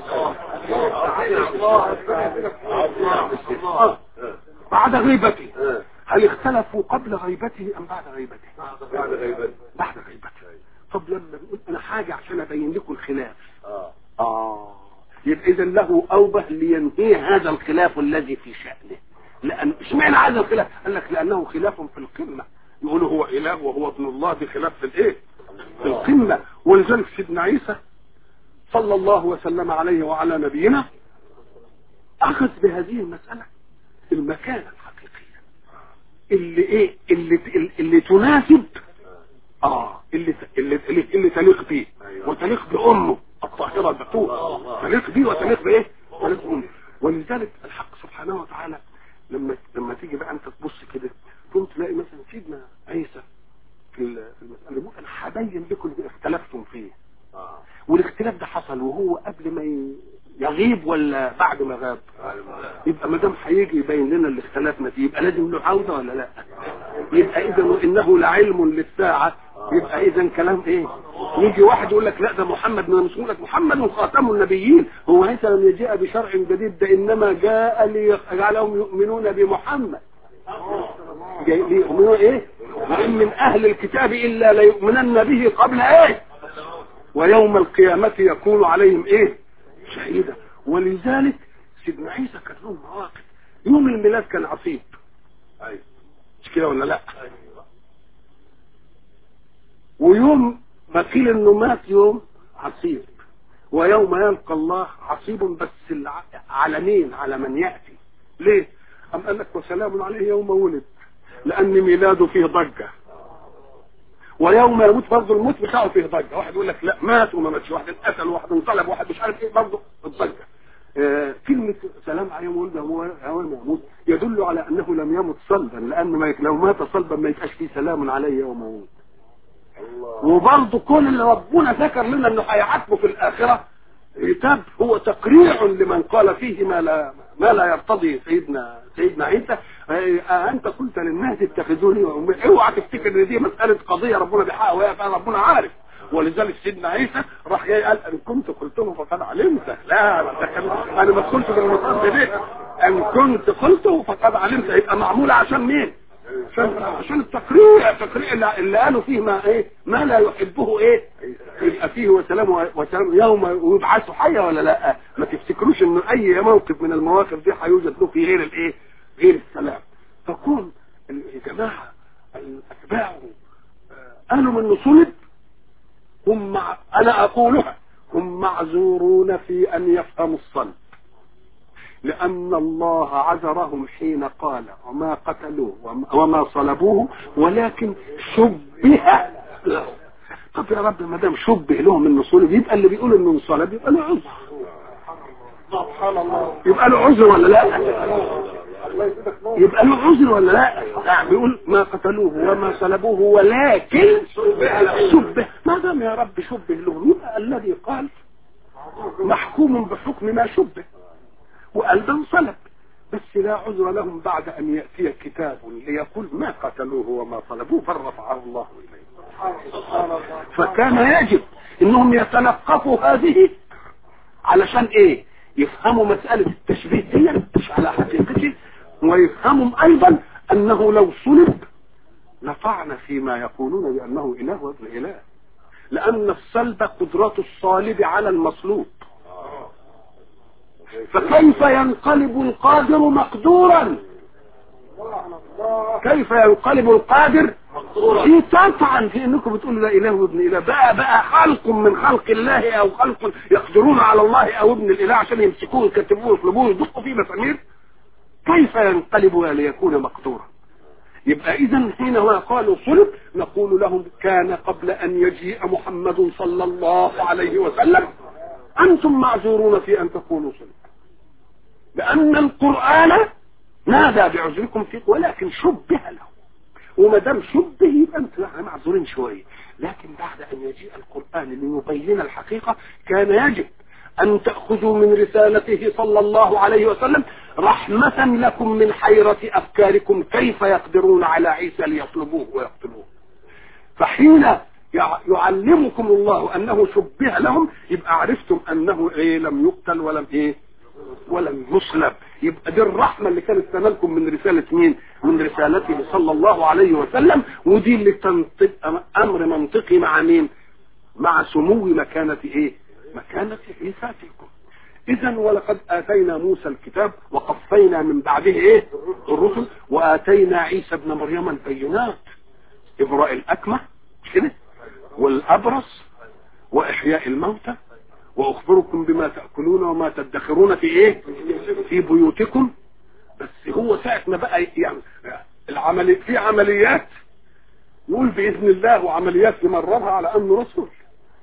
آه. بعد غيبته هل اختلفوا قبل غيبته ام بعد غيبته بعد غيبته بعد غيبته طب لما نقول انا حاجه عشان ابين لكم الخلاف اه اه يبقى اذا له اوبه لينهي هذا الخلاف الذي في شأنه لان اشمعنى هذا الخلاف قال لك لانه خلاف في القمه يقولوا هو اله وهو ابن الله بخلاف في الايه في القمه ولذلك سيدنا عيسى صلى الله وسلم عليه وعلى نبينا اخذ بهذه المساله المكانه الحقيقيه اللي ايه اللي اللي تناسب اه اللي اللي اللي, اللي تليق به وتليق بامه الطاهرة البتول تليق بيه وتليق بايه تليق بأمه ولذلك الحق سبحانه وتعالى لما لما تيجي بقى انت تبص كده تقوم تلاقي مثلا سيدنا عيسى في ال- في المسألة دي انا هبين لكم اللي اختلفتم فيه والاختلاف ده حصل وهو قبل ما ي- يغيب ولا بعد ما غاب يبقى ما دام هيجي يبين لنا اللي اختلفنا فيه يبقى لازم له عوده ولا لا يبقى اذا انه لعلم للساعه يبقى اذا كلام ايه يجي واحد يقول لك لا ده محمد من مسؤول لك محمد خاتم النبيين هو عيسى لم يجيء بشرع جديد ده انما جاء ليجعلهم يؤمنون بمحمد جاي ليؤمنون ايه وان من اهل الكتاب الا ليؤمنن به قبل ايه ويوم القيامة يكون عليهم ايه شهيدا ولذلك سيدنا عيسى كان له مواقف يوم الميلاد كان عصيب مش كده ولا لا ويوم ما قيل انه مات يوم عصيب ويوم يلقى الله عصيب بس الع- على مين على من يأتي ليه أم قال لك وسلام عليه يوم ولد لأن ميلاده فيه ضجة ويوم يموت برضه الموت بتاعه فيه ضجه واحد يقول لك لا مات وما ماتش واحد اتقتل واحد انقلب واحد مش عارف ايه برضه الضجه آه، كلمة سلام عليه ولد هو أول ما يموت يدل على أنه لم يمت صلبا لأن ما يك- لو مات صلبا ما يبقاش فيه سلام عليه يوم يموت وبرضه كل اللي ربنا ذكر لنا انه هيعاتبه في الاخره عتاب هو تقريع لمن قال فيه ما لا ما لا يرتضي سيدنا سيدنا عيسى آه، انت قلت للناس اتخذوني وامي اوعى تفتكر ان دي مساله قضيه ربنا بيحقق وهي فعلا ربنا عارف ولذلك سيدنا عيسى راح جاي قال ان كنت قلته فقد علمت لا ده كان انا ما قلت بالمصاب دي ان كنت قلته فقد علمت يبقى معموله عشان مين عشان عشان التقريع التقريع اللي, اللي قالوا فيه ما ايه ما لا يحبه ايه يبقى فيه وسلام وسلام يوم ويبعثوا حيا ولا لا ما تفتكروش ان اي موقف من المواقف دي هيوجد له في غير الايه غير السلام فكون الجماعه الاتباع آه، قالوا من صلب هم مع انا اقولها هم معذورون في ان يفهموا الصلب لأن الله عذرهم حين قال وما قتلوه وما- وما صلبوه ولكن شبه له طب يا رب ما دام شبه لهم انه صلب يبقى اللي بيقول انه صلب يبقى له عذر سبحان الله يبقى له عذر ولا لا يبقى له عذر ولا لا لا بيقول ما قتلوه وما صلبوه ولكن شبه ما دام يا رب شبه لهم يبقى الذي قال محكوم بحكم ما شبه وقال ده انصلب بس لا عذر لهم بعد ان ياتي كتاب ليقول ما قتلوه وما صلبوه بل رفعه الله اليه فكان يجب انهم يتلقفوا هذه علشان ايه يفهموا مسألة التشبيه دي مش على حقيقته ويفهموا ايضا انه لو صلب نفعنا فيما يقولون بانه اله وابن اله لان الصلب قدرة الصالب على المصلوب فكيف ينقلب القادر مقدورا كيف ينقلب القادر في تطعن في انكم بتقولوا لا اله وابن اله بقى بقى خلق من خلق الله او خلق يقدرون على الله او ابن الاله عشان يمسكوه يكتبوه ويطلبوه يدقوا فيه مسامير كيف ينقلب ليكون مقدورا يبقى اذا حين هو قالوا صلب نقول لهم كان قبل ان يجيء محمد صلى الله عليه وسلم انتم معذورون في ان تقولوا صلب لان القران نادى بعذركم فيه ولكن شبه له وما دام شبه يبقى انتم يعني معذورين شويه لكن بعد ان يجيء القران ليبين الحقيقه كان يجب ان تاخذوا من رسالته صلى الله عليه وسلم رحمه لكم من حيره افكاركم كيف يقدرون على عيسى ليطلبوه ويقتلوه فحين يع- يعلمكم الله انه شبه لهم يبقى عرفتم انه ايه لم يقتل ولم ايه ولم يصلب يبقى دي الرحمة اللي كانت تنالكم من رسالة مين من رسالته صلى الله عليه وسلم ودي اللي تنطق امر منطقي مع مين مع سمو مكانة ايه مكانة عيسى فيكم اذا ولقد اتينا موسى الكتاب وقفينا من بعده ايه الرسل واتينا عيسى ابن مريم البينات ابراء الاكمه مش كده والابرص واحياء الموتى واخبركم بما تاكلون وما تدخرون في ايه في بيوتكم بس هو ساعه ما بقى يعني العمل في عمليات يقول باذن الله وعمليات يمررها على انه رسول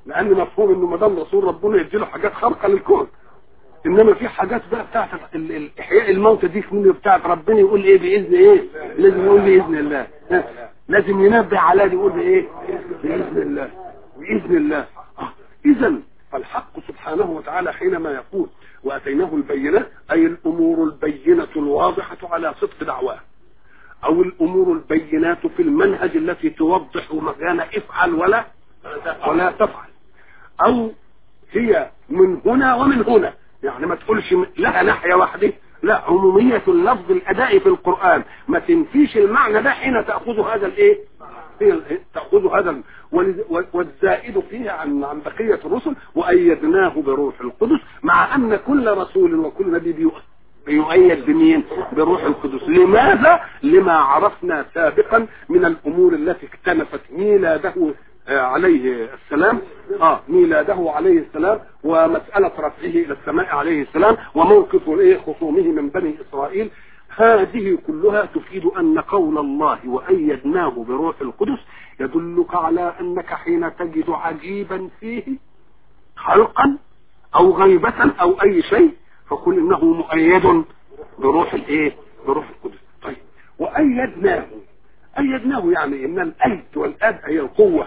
لان مفهوم انه ما دام رسول ربنا يديله حاجات خارقه للكون انما في حاجات بقى بتاعت ال- ال- احياء الموتى دي منه بتاعت ربنا يقول ايه باذن ايه لازم يقول باذن الله ها؟ لازم ينبه على دي يقول بايه باذن الله باذن الله آه. اذا فالحق سبحانه وتعالى حينما يقول واتيناه البينات اي الامور البينه الواضحه على صدق دعواه او الامور البينات في المنهج التي توضح مكان افعل ولا ولا تفعل او هي من هنا ومن هنا يعني ما تقولش م- لها ناحيه واحده لا عموميه اللفظ الادائي في القران ما تنفيش المعنى ده حين تاخذ هذا الايه هي ال- تاخذ هذا ال- ولذ- وال- والزائد فيه عن عن بقيه الرسل وايدناه بروح القدس مع ان كل رسول وكل نبي بيؤ- بيؤيد بمين بروح القدس لماذا لما عرفنا سابقا من الامور التي اكتنفت ميلاده آه، عليه السلام اه ميلاده عليه السلام ومسألة رفعه الى السماء عليه السلام وموقف ايه خصومه من بني اسرائيل هذه كلها تفيد ان قول الله وايدناه بروح القدس يدلك على انك حين تجد عجيبا فيه خلقا او غيبة او اي شيء فقل انه مؤيد بروح الايه بروح القدس طيب وايدناه ايدناه يعني ان الايد والاد هي القوه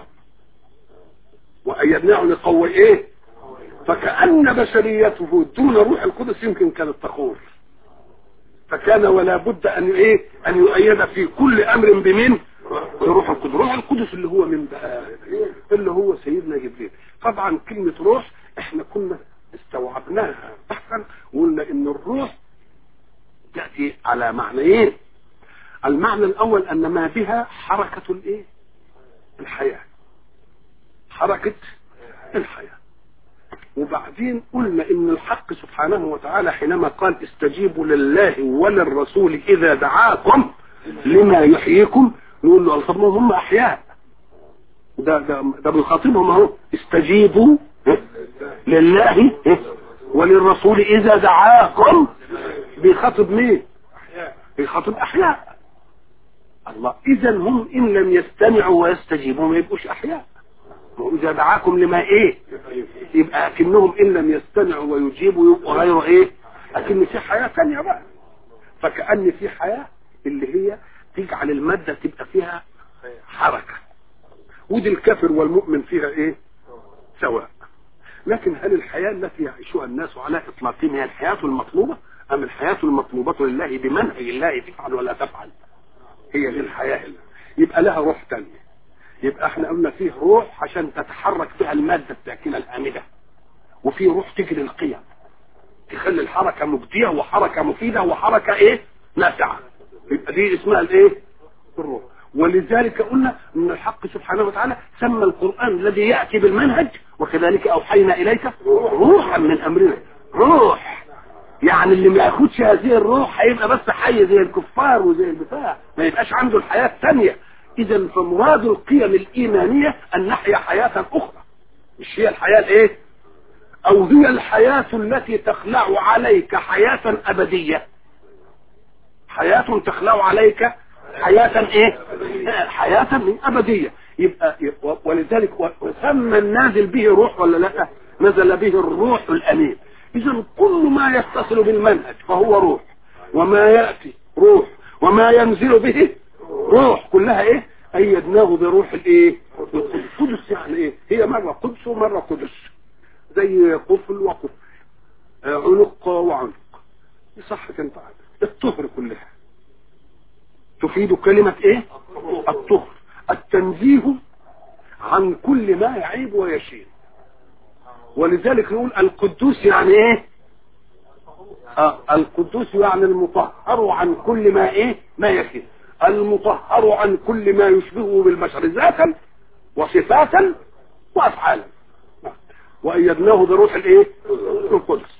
وايدناه لقوه ايه فكأن بشريته دون روح القدس يمكن كانت تخور فكان ولا بد ان ايه ان يؤيد في كل امر بمين بروح القدس روح القدس اللي هو من بقى اللي هو سيدنا جبريل طبعا كلمة روح احنا كنا استوعبناها احسن وقلنا ان الروح تأتي على معنيين المعنى الاول ان ما بها حركة الايه الحياة حركة الحياة وبعدين قلنا ان الحق سبحانه وتعالى حينما قال استجيبوا لله وللرسول اذا دعاكم لما يحييكم نقول له طب ما هم احياء ده ده ده بيخاطبهم اهو استجيبوا لله وللرسول اذا دعاكم بيخاطب مين بيخاطب احياء الله اذا هم ان لم يستمعوا ويستجيبوا ما يبقوش احياء واذا دعاكم لما ايه يبقى اكنهم ان لم يستمعوا ويجيبوا يبقوا غير ايه اكن في حياة ثانية بقى فكأن في حياة اللي هي تجعل المادة تبقى فيها حركة ودي الكافر والمؤمن فيها ايه سواء لكن هل الحياة التي يعيشها الناس على اطلاقهم هي الحياة المطلوبة ام الحياة المطلوبة لله بمنهج الله تفعل ولا تفعل هي دي الحياة يبقى لها روح تانية يبقى احنا قلنا فيه روح عشان تتحرك فيها المادة الساكنة الهامدة وفي روح تجري القيم تخلي الحركة مبدية وحركة مفيدة وحركة ايه نافعة يبقى دي اسمها الايه الروح ولذلك قلنا ان الحق سبحانه وتعالى سمى القرآن الذي يأتي بالمنهج وكذلك اوحينا اليك روحا من امرنا روح يعني اللي ما ياخدش هذه الروح هيبقى بس حي زي الكفار وزي البتاع ما يبقاش عنده الحياة الثانية اذا فمراد القيم الايمانية ان نحيا حياة اخرى مش هي الحياة الايه او هي الحياة التي تخلع عليك حياة ابدية حياة تخلع عليك حياة ايه حياة ابدية يبقى ولذلك وسمى النازل به روح ولا لا نزل به الروح الامين اذا كل ما يتصل بالمنهج فهو روح وما يأتي روح وما ينزل به روح كلها ايه ايدناه بروح الايه القدس يعني ايه هي مرة قدس ومرة قدس زي قفل وقف عنق وعنق صح كانت الطهر كلها تفيد كلمة ايه الطهر التنزيه عن كل ما يعيب ويشين ولذلك نقول القدوس يعني ايه آه القدوس يعني المطهر عن كل ما ايه ما يشين المطهر عن كل ما يشبهه بالبشر ذاتا وصفاتا وافعالا وايدناه بروح الايه القدس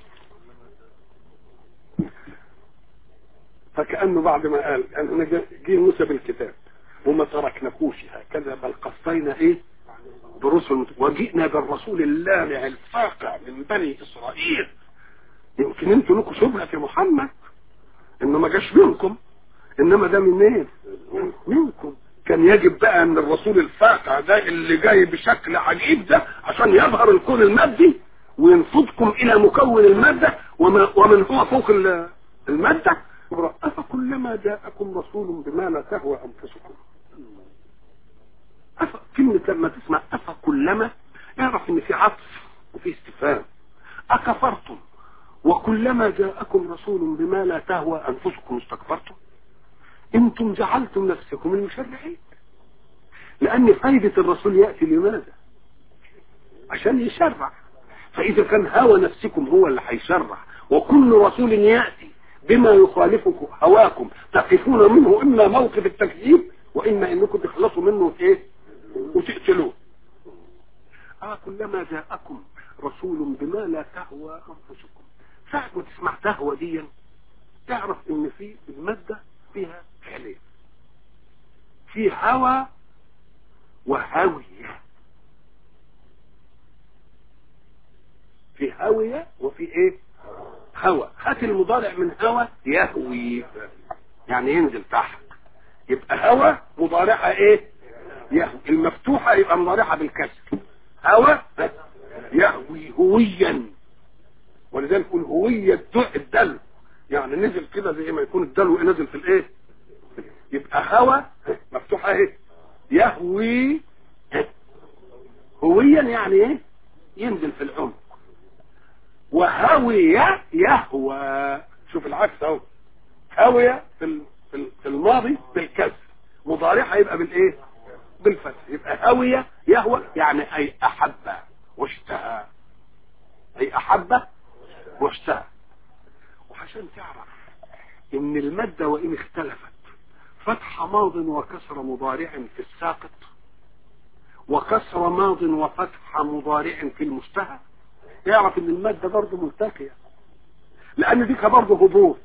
فكانه بعد ما قال ان جه موسى بالكتاب وما تركناكوش هكذا بل قصينا ايه برسل وجئنا بالرسول اللامع الفاقع من بني اسرائيل يمكن انتوا لكم شبهه في محمد انه ما جاش منكم انما ده منين منكم كان يجب بقى ان الرسول الفاتح ده اللي جاي بشكل عجيب ده عشان يظهر الكون المادي وينفضكم الى مكون المادة وما ومن هو فوق ال- المادة أفكلما جاءكم رسول بما لا تهوى أنفسكم أف... كلمة لما تسمع أفكلما اعرف ان في عطف وفي استفهام أكفرتم وكلما جاءكم رسول بما لا تهوى أنفسكم استكبرتم انتم جعلتم نفسكم المشرعين لأن فايدة الرسول يأتي لماذا عشان يشرع فإذا كان هوى نفسكم هو اللي هيشرع وكل رسول يأتي بما يخالفكم هواكم تقفون منه إما موقف التكذيب وإما إنكم تخلصوا منه إيه وتقتلوه آه كلما جاءكم رسول بما لا تهوى أنفسكم ساعة ما تسمع تهوى دي تعرف إن في المادة فيها فعلين في هوى وهوية في هوية وفي ايه هوى هات المضارع من هوى يهوي يعني ينزل تحت يبقى هوى مضارعها ايه يهوي المفتوحة يبقى مضارعها بالكسر هوى يهوي هويا ولذلك يقول هوية الد- الدلو يعني نزل كده زي ما يكون الدلو نزل في الايه يبقى هوى مفتوحة ايه يهوي هويا يعني ايه ينزل في العمق وهوي يهوى شوف العكس اهو هوي في ال- في ال- في الماضي بالكسر مضارعها يبقى بالايه بالفتح يبقى هوي يهوى يعني اي احب واشتهى اي احب واشتهى وعشان تعرف ان المادة وان اختلفت فتح ماض وكسر مضارع في الساقط وكسر ماض وفتح مضارع في المشتهى يعرف ان المادة برضه ملتقية لان دي برضه هبوط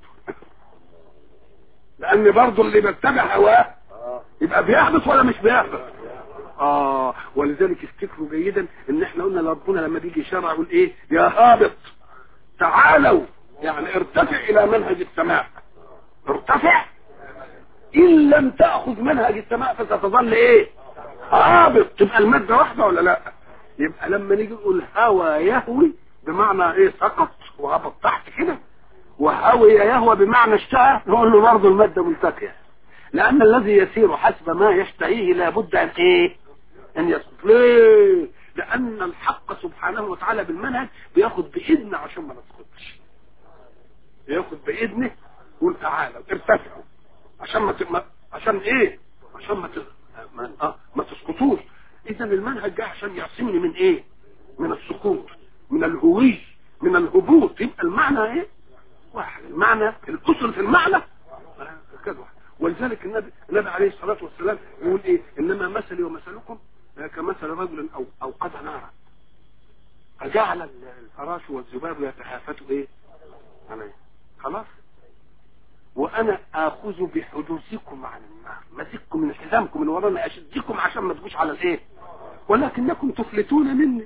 لان برضه اللي بيتبع هواه يبقى بيهبط ولا مش بيهبط اه ولذلك افتكروا جيدا ان احنا قلنا ربنا لما بيجي يشرع يقول ايه يا هابط تعالوا يعني ارتفع الى منهج السماء ارتفع ان لم تاخذ منهج السماء فستظل ايه هابط تبقى الماده واحده ولا لا يبقى لما نيجي نقول هوى يهوي بمعنى ايه سقط وهبط تحت كده وهوي يهوى بمعنى اشتهى نقول له برضه الماده ملتقيه لان الذي يسير حسب ما يشتهيه لابد ان ايه ان يسقط ليه لان الحق سبحانه وتعالى بالمنهج بياخد باذن عشان ما نسقطش ياخد باذنه يقول تعالى ارتفعوا عشان ما ت... ما- عشان ايه عشان ما ت... ما, آه ما تسقطوش اذا المنهج جاي عشان يعصمني من ايه من السقوط من الهوي من الهبوط يبقى المعنى ايه واحد المعنى الاسره المعنى آه، كذا واحد ولذلك النبي النبي عليه الصلاه والسلام يقول ايه انما مثلي ومثلكم آه، كمثل رجل او اوقد نارا فجعل الفراش والذباب يتهافتوا ايه عليه خلاص وانا اخذ بحدوثكم عن النار ماسككم من حزامكم من ورانا اشدكم عشان ما تجوش على الايه ولكنكم تفلتون مني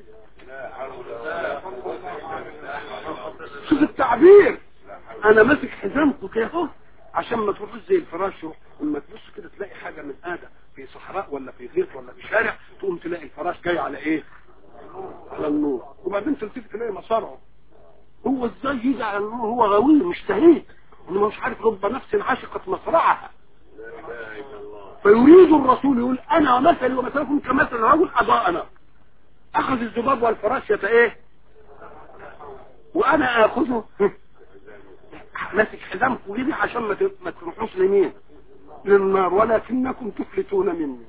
شوف التعبير انا ماسك حزامكم كده اهو عشان ما تروحوش زي الفراش لما تبص كده تلاقي حاجه من ادم في صحراء ولا في غيط ولا في شارع تقوم تلاقي الفراش جاي على ايه على النور وبعدين تلتفت تلاقي مصارعه هو ازاي يجي على النور هو غوي مش شهيد انه مش عارف رب نفس عشقت مصرعها فيريد الرسول يقول انا مثلي ومثلكم كمثل رجل اضاءنا اخذ الذباب والفراش يت ايه وانا اخذه ماسك حزامكم جدي عشان ما ت- ما تروحوش لمين للنار ولكنكم تفلتون مني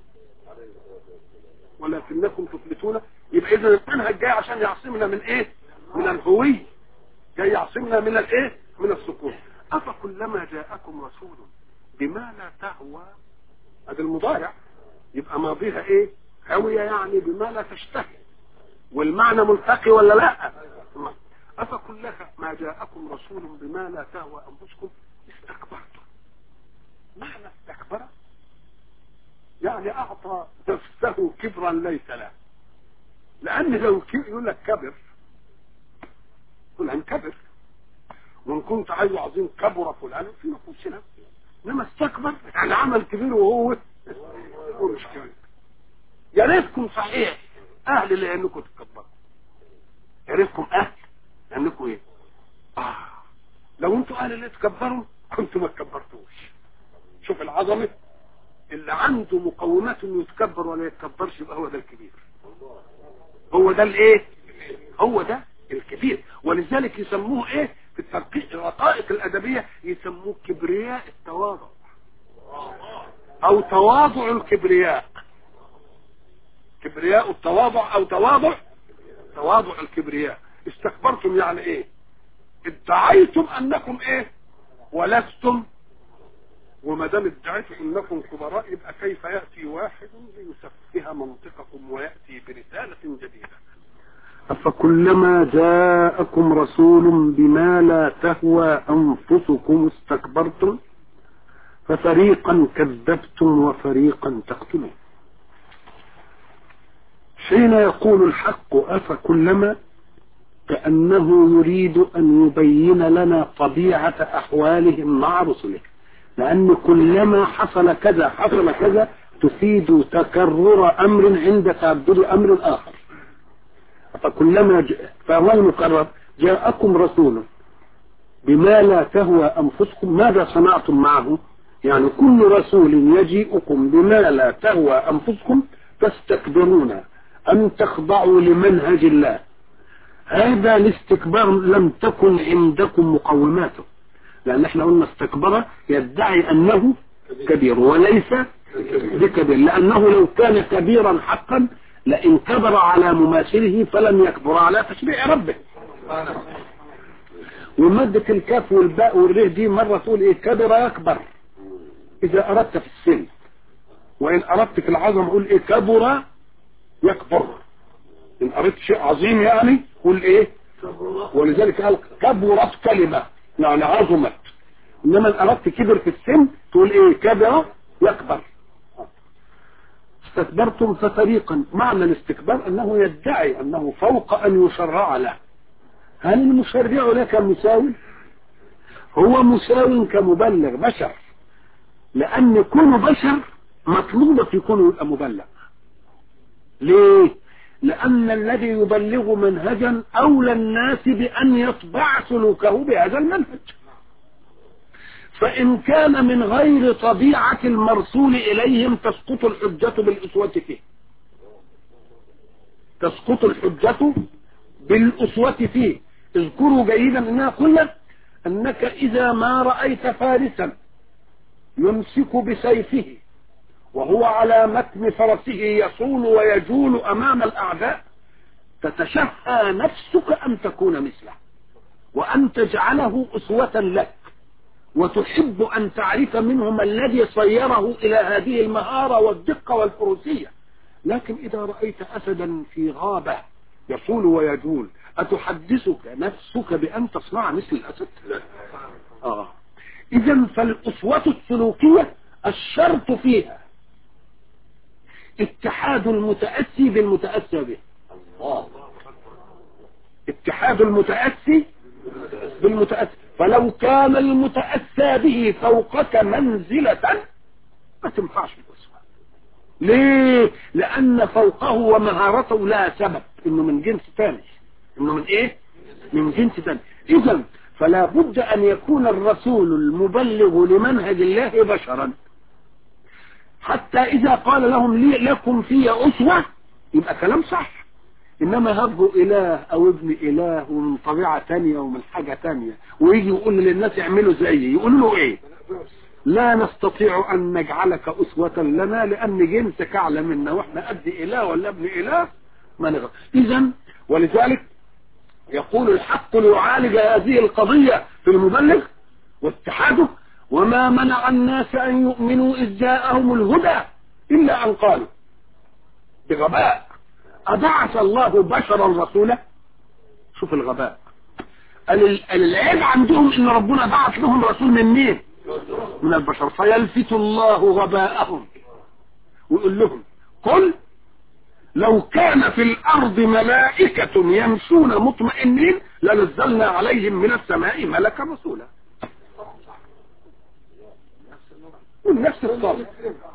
ولكنكم تفلتون يبقى اذا المنهج جاي عشان يعصمنا من ايه من الهوي جاي يعصمنا من الايه من السكون افكلما جاءكم رسول بما لا تهوى هذا المضارع يبقى ماضيها ايه هوية يعني بما لا تشتهي والمعنى ملتقي ولا لا افكلما ما جاءكم رسول بما لا تهوى انفسكم استكبرتم معنى استكبر يعني اعطى نفسه كبرا ليس له لان لو ك- يقول لك كبر يقول عن كبر وان كنت عايز عظيم كبر فلان في نفوسنا انما استكبر يعني عمل كبير وهو تقولوش كده يا ريتكم صحيح اهل لانكم تتكبروا يا ريتكم اهل لانكم ايه آه. لو انتوا اهل اللي تكبروا كنتوا ما تكبرتوش شوف العظمه اللي عنده مقومات انه يتكبر ولا يتكبرش يبقى هو ده الكبير هو ده الايه هو ده الكبير ولذلك يسموه ايه في الترقيق الرقائق الادبيه يسموه كبرياء التواضع او تواضع الكبرياء كبرياء التواضع او تواضع تواضع الكبرياء استكبرتم يعني ايه ادعيتم انكم ايه ولستم وما دام ادعيتم انكم كبراء يبقى كيف ياتي واحد ليسفه منطقكم وياتي برساله جديده أفكلما جاءكم رسول بما لا تهوى أنفسكم استكبرتم ففريقا كذبتم وفريقا تقتلون حين يقول الحق أفكلما كأنه يريد أن يبين لنا طبيعة أحوالهم مع رسله لأن كلما حصل كذا حصل كذا تفيد تكرر أمر عند تعدد أمر آخر فكلما جاء فهو المقرر جاءكم رسول بما لا تهوى أنفسكم ماذا صنعتم معه يعني كل رسول يجيئكم بما لا تهوى أنفسكم تستكبرون أن تخضعوا لمنهج الله هذا الاستكبار لم تكن عندكم مقوماته لأن احنا قلنا استكبر يدعي أنه كبير وليس بكبير لأنه لو كان كبيرا حقا لئن كبر على مماثله فلم يكبر على تشريع ربه ومادة الكاف والباء والره دي مرة تقول ايه كبر يكبر اذا اردت في السن وان اردت في العظم قول ايه كبر يكبر ان اردت شيء عظيم يعني قول ايه ولذلك قال كبرت كلمة يعني عظمت انما ان اردت كبر في السن تقول ايه كبر يكبر استكبرتم ففريقا معنى الاستكبار انه يدعي انه فوق ان يشرع له هل المشرع لك مساو هو مساو كمبلغ بشر لان كونه بشر مطلوب في كونه يبقى مبلغ ليه لان الذي يبلغ منهجا اولى الناس بان يطبع سلوكه بهذا المنهج فإن كان من غير طبيعة المرسول إليهم تسقط الحجة بالأسوة فيه تسقط الحجة بالأسوة فيه اذكروا جيدا أنها قلنا أنك إذا ما رأيت فارسا يمسك بسيفه وهو على متن فرسه يصول ويجول أمام الأعداء تتشهى نفسك أن تكون مثله وأن تجعله أسوة لك وتحب أن تعرف منهم الذي صيره إلى هذه المهارة والدقة والفروسية لكن إذا رأيت أسدا في غابة يصول ويجول أتحدثك نفسك بأن تصنع مثل الأسد آه. إذا فالأسوة السلوكية الشرط فيها اتحاد المتأسي بالمتأسى به اتحاد المتأسي بالمتأسي فلو كان المتأسى به فوقك منزلة ما تنفعش الأسوة ليه لأن فوقه ومهارته لا سبب إنه من جنس ثاني إنه من إيه من جنس ثاني إذا فلا بد أن يكون الرسول المبلغ لمنهج الله بشرا حتى إذا قال لهم لي لكم في أسوة يبقى كلام صح انما هبه اله او ابن اله ومن طبيعة تانية ومن حاجة تانية ويجي يقول للناس اعملوا زيي يقول له ايه لا نستطيع ان نجعلك اسوة لنا لان جنسك اعلى منا واحنا قد اله ولا ابن اله ما نغير اذا ولذلك يقول الحق ليعالج هذه القضية في المبلغ واتحاده وما منع الناس ان يؤمنوا اذ جاءهم الهدى الا ان قالوا بغباء أبعث الله بشرا رسولا شوف الغباء قال العيب عندهم ان ربنا بعث لهم رسول من مين من البشر فيلفت الله غباءهم ويقول لهم قل لو كان في الارض ملائكة يمشون مطمئنين لنزلنا عليهم من السماء ملكا رسولا نفس الصالح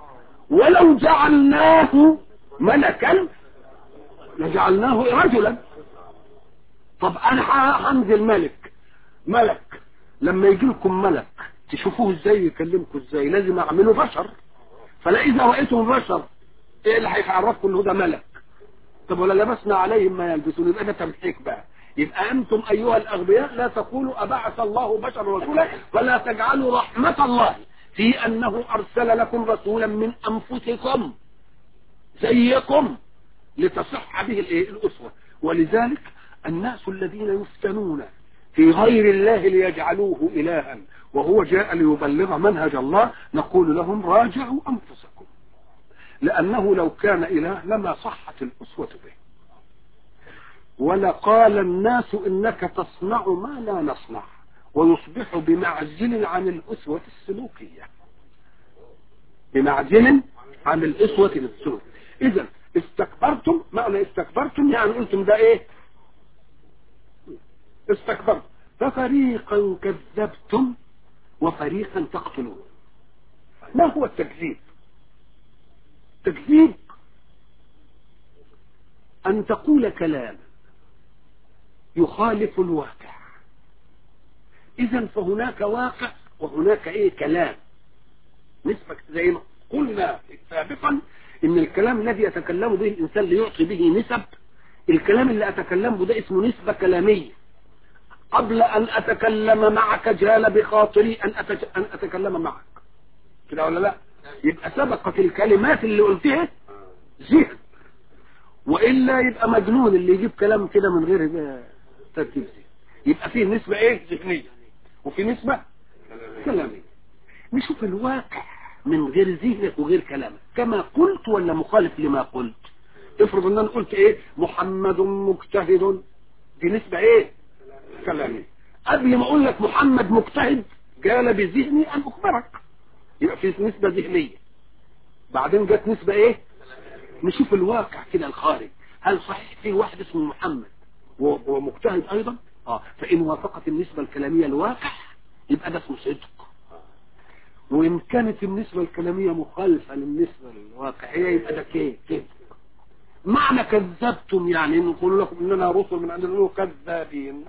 ولو جعلناه ملكا لجعلناه رجلا طب انا هنزل ملك ملك لما يجي لكم ملك تشوفوه ازاي يكلمكم ازاي لازم اعمله بشر فلا اذا رايتم بشر ايه اللي هيعرفكم انه ده ملك طب ولا لبسنا عليهم ما يلبسون يبقى ده تمحيك بقى يبقى انتم ايها الاغبياء لا تقولوا ابعث الله بشرا رسولا ولا تجعلوا رحمه الله في انه ارسل لكم رسولا من انفسكم زيكم لتصح به الايه الاسوه ولذلك الناس الذين يفتنون في غير الله ليجعلوه الها وهو جاء ليبلغ منهج الله نقول لهم راجعوا انفسكم لانه لو كان اله لما صحت الاسوه به ولقال الناس انك تصنع ما لا نصنع ويصبح بمعزل عن الاسوه السلوكيه بمعزل عن الاسوه السلوكيه اذا استكبرتم معنى استكبرتم يعني قلتم ده ايه استكبرتم ففريقا كذبتم وفريقا تقتلون ما هو التكذيب تكذيب ان تقول كلام يخالف الواقع اذا فهناك واقع وهناك ايه كلام نسبة زي ما قلنا سابقا ان الكلام الذي يتكلم به الانسان ليعطي به نسب الكلام اللي اتكلم به ده اسمه نسبة كلامية قبل ان اتكلم معك جال بخاطري ان, أتج... أن اتكلم معك كده ولا لا يبقى سبقت الكلمات اللي قلتها ذهن والا يبقى مجنون اللي يجيب كلام كده من غير ترتيب ذهن يبقى فيه نسبة ايه ذهنية وفي نسبة كلامية نشوف الواقع من غير ذهنك وغير كلامك كما قلت ولا مخالف لما قلت افرض ان انا قلت ايه محمد مجتهد دي نسبة ايه كلامية قبل ما اقول لك محمد مجتهد جال بذهني ان اخبرك يبقى في نسبة ذهنية بعدين جت نسبة ايه نشوف الواقع كده الخارج هل صحيح في واحد اسمه محمد ومجتهد ايضا اه فان وافقت النسبة الكلامية الواقع يبقى ده اسمه صدق وان كانت النسبة الكلامية مخالفة للنسبة الواقعية يبقى ده كده كده معنى كذبتم يعني نقول لكم اننا رسل من عند الله كذابين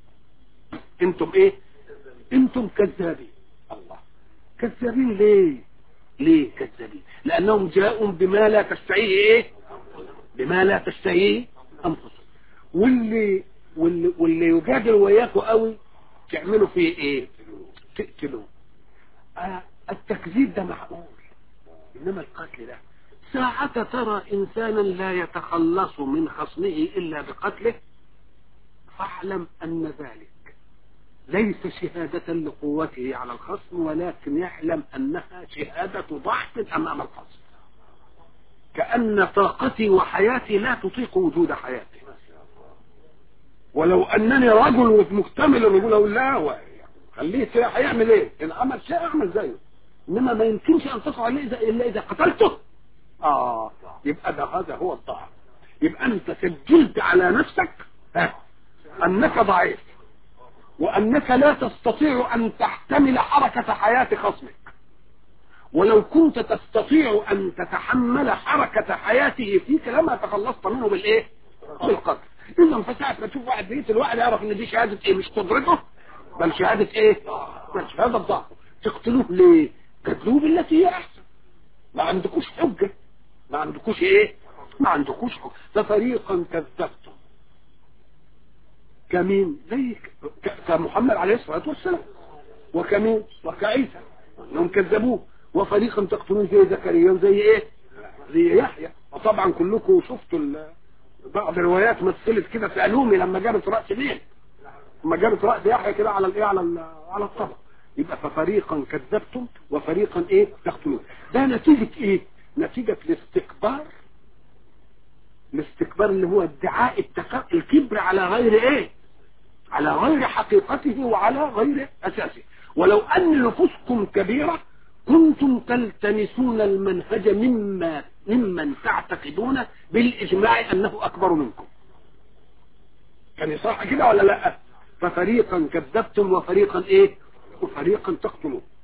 انتم ايه انتم كذابين الله كذابين ليه ليه كذابين لانهم جاءوا بما لا تستعيه ايه بما لا تستعيه انفسهم واللي واللي, واللي يجادل وياكوا قوي تعملوا فيه ايه تقتلوه آه التكذيب ده معقول انما القتل ده ساعة ترى انسانا لا يتخلص من خصمه الا بقتله فاعلم ان ذلك ليس شهادة لقوته على الخصم ولكن يعلم انها شهادة ضعف امام الخصم كأن طاقتي وحياتي لا تطيق وجود حياتي ولو انني رجل ومكتمل الرجولة لا خليه كده هيعمل ايه ان عمل شيء اعمل زيه انما ما يمكنش ان تصل عليه إذا الا اذا قتلته اه يبقى ده هذا هو الضعف يبقى انت سجلت على نفسك ها انك ضعيف وانك لا تستطيع ان تحتمل حركة حياة خصمك ولو كنت تستطيع ان تتحمل حركة حياته فيك لما تخلصت منه بالايه بالقتل اذا فساعة ما تشوف واحد بيت الواحد يعرف ان دي شهادة ايه مش قدرته بل شهادة ايه بل شهادة ضعف تقتلوه ليه قتلوه بالتي هي احسن ما عندكوش حجة ما عندكوش ايه ما عندكوش حجة ففريقا كذبتم كمين زي كمحمد عليه الصلاة والسلام وكمين وكعيسى انهم كذبوه وفريقا تقتلون زي زكريا وزي ايه زي يحيى وطبعا كلكم شفتوا بعض الروايات مثلت كده في الومي لما جابت راس مين لما جابت راس يحيى كده على الايه على على الطبق يبقى ففريقا كذبتم وفريقا ايه تقتلون ده نتيجة ايه نتيجة الاستكبار الاستكبار اللي هو ادعاء التق... الكبر على غير ايه على غير حقيقته وعلى غير اساسه ولو ان نفوسكم كبيرة كنتم تلتمسون المنهج مما ممن تعتقدون بالاجماع انه اكبر منكم كان يصح كده ولا لا ففريقا كذبتم وفريقا ايه وفريقا تقتلون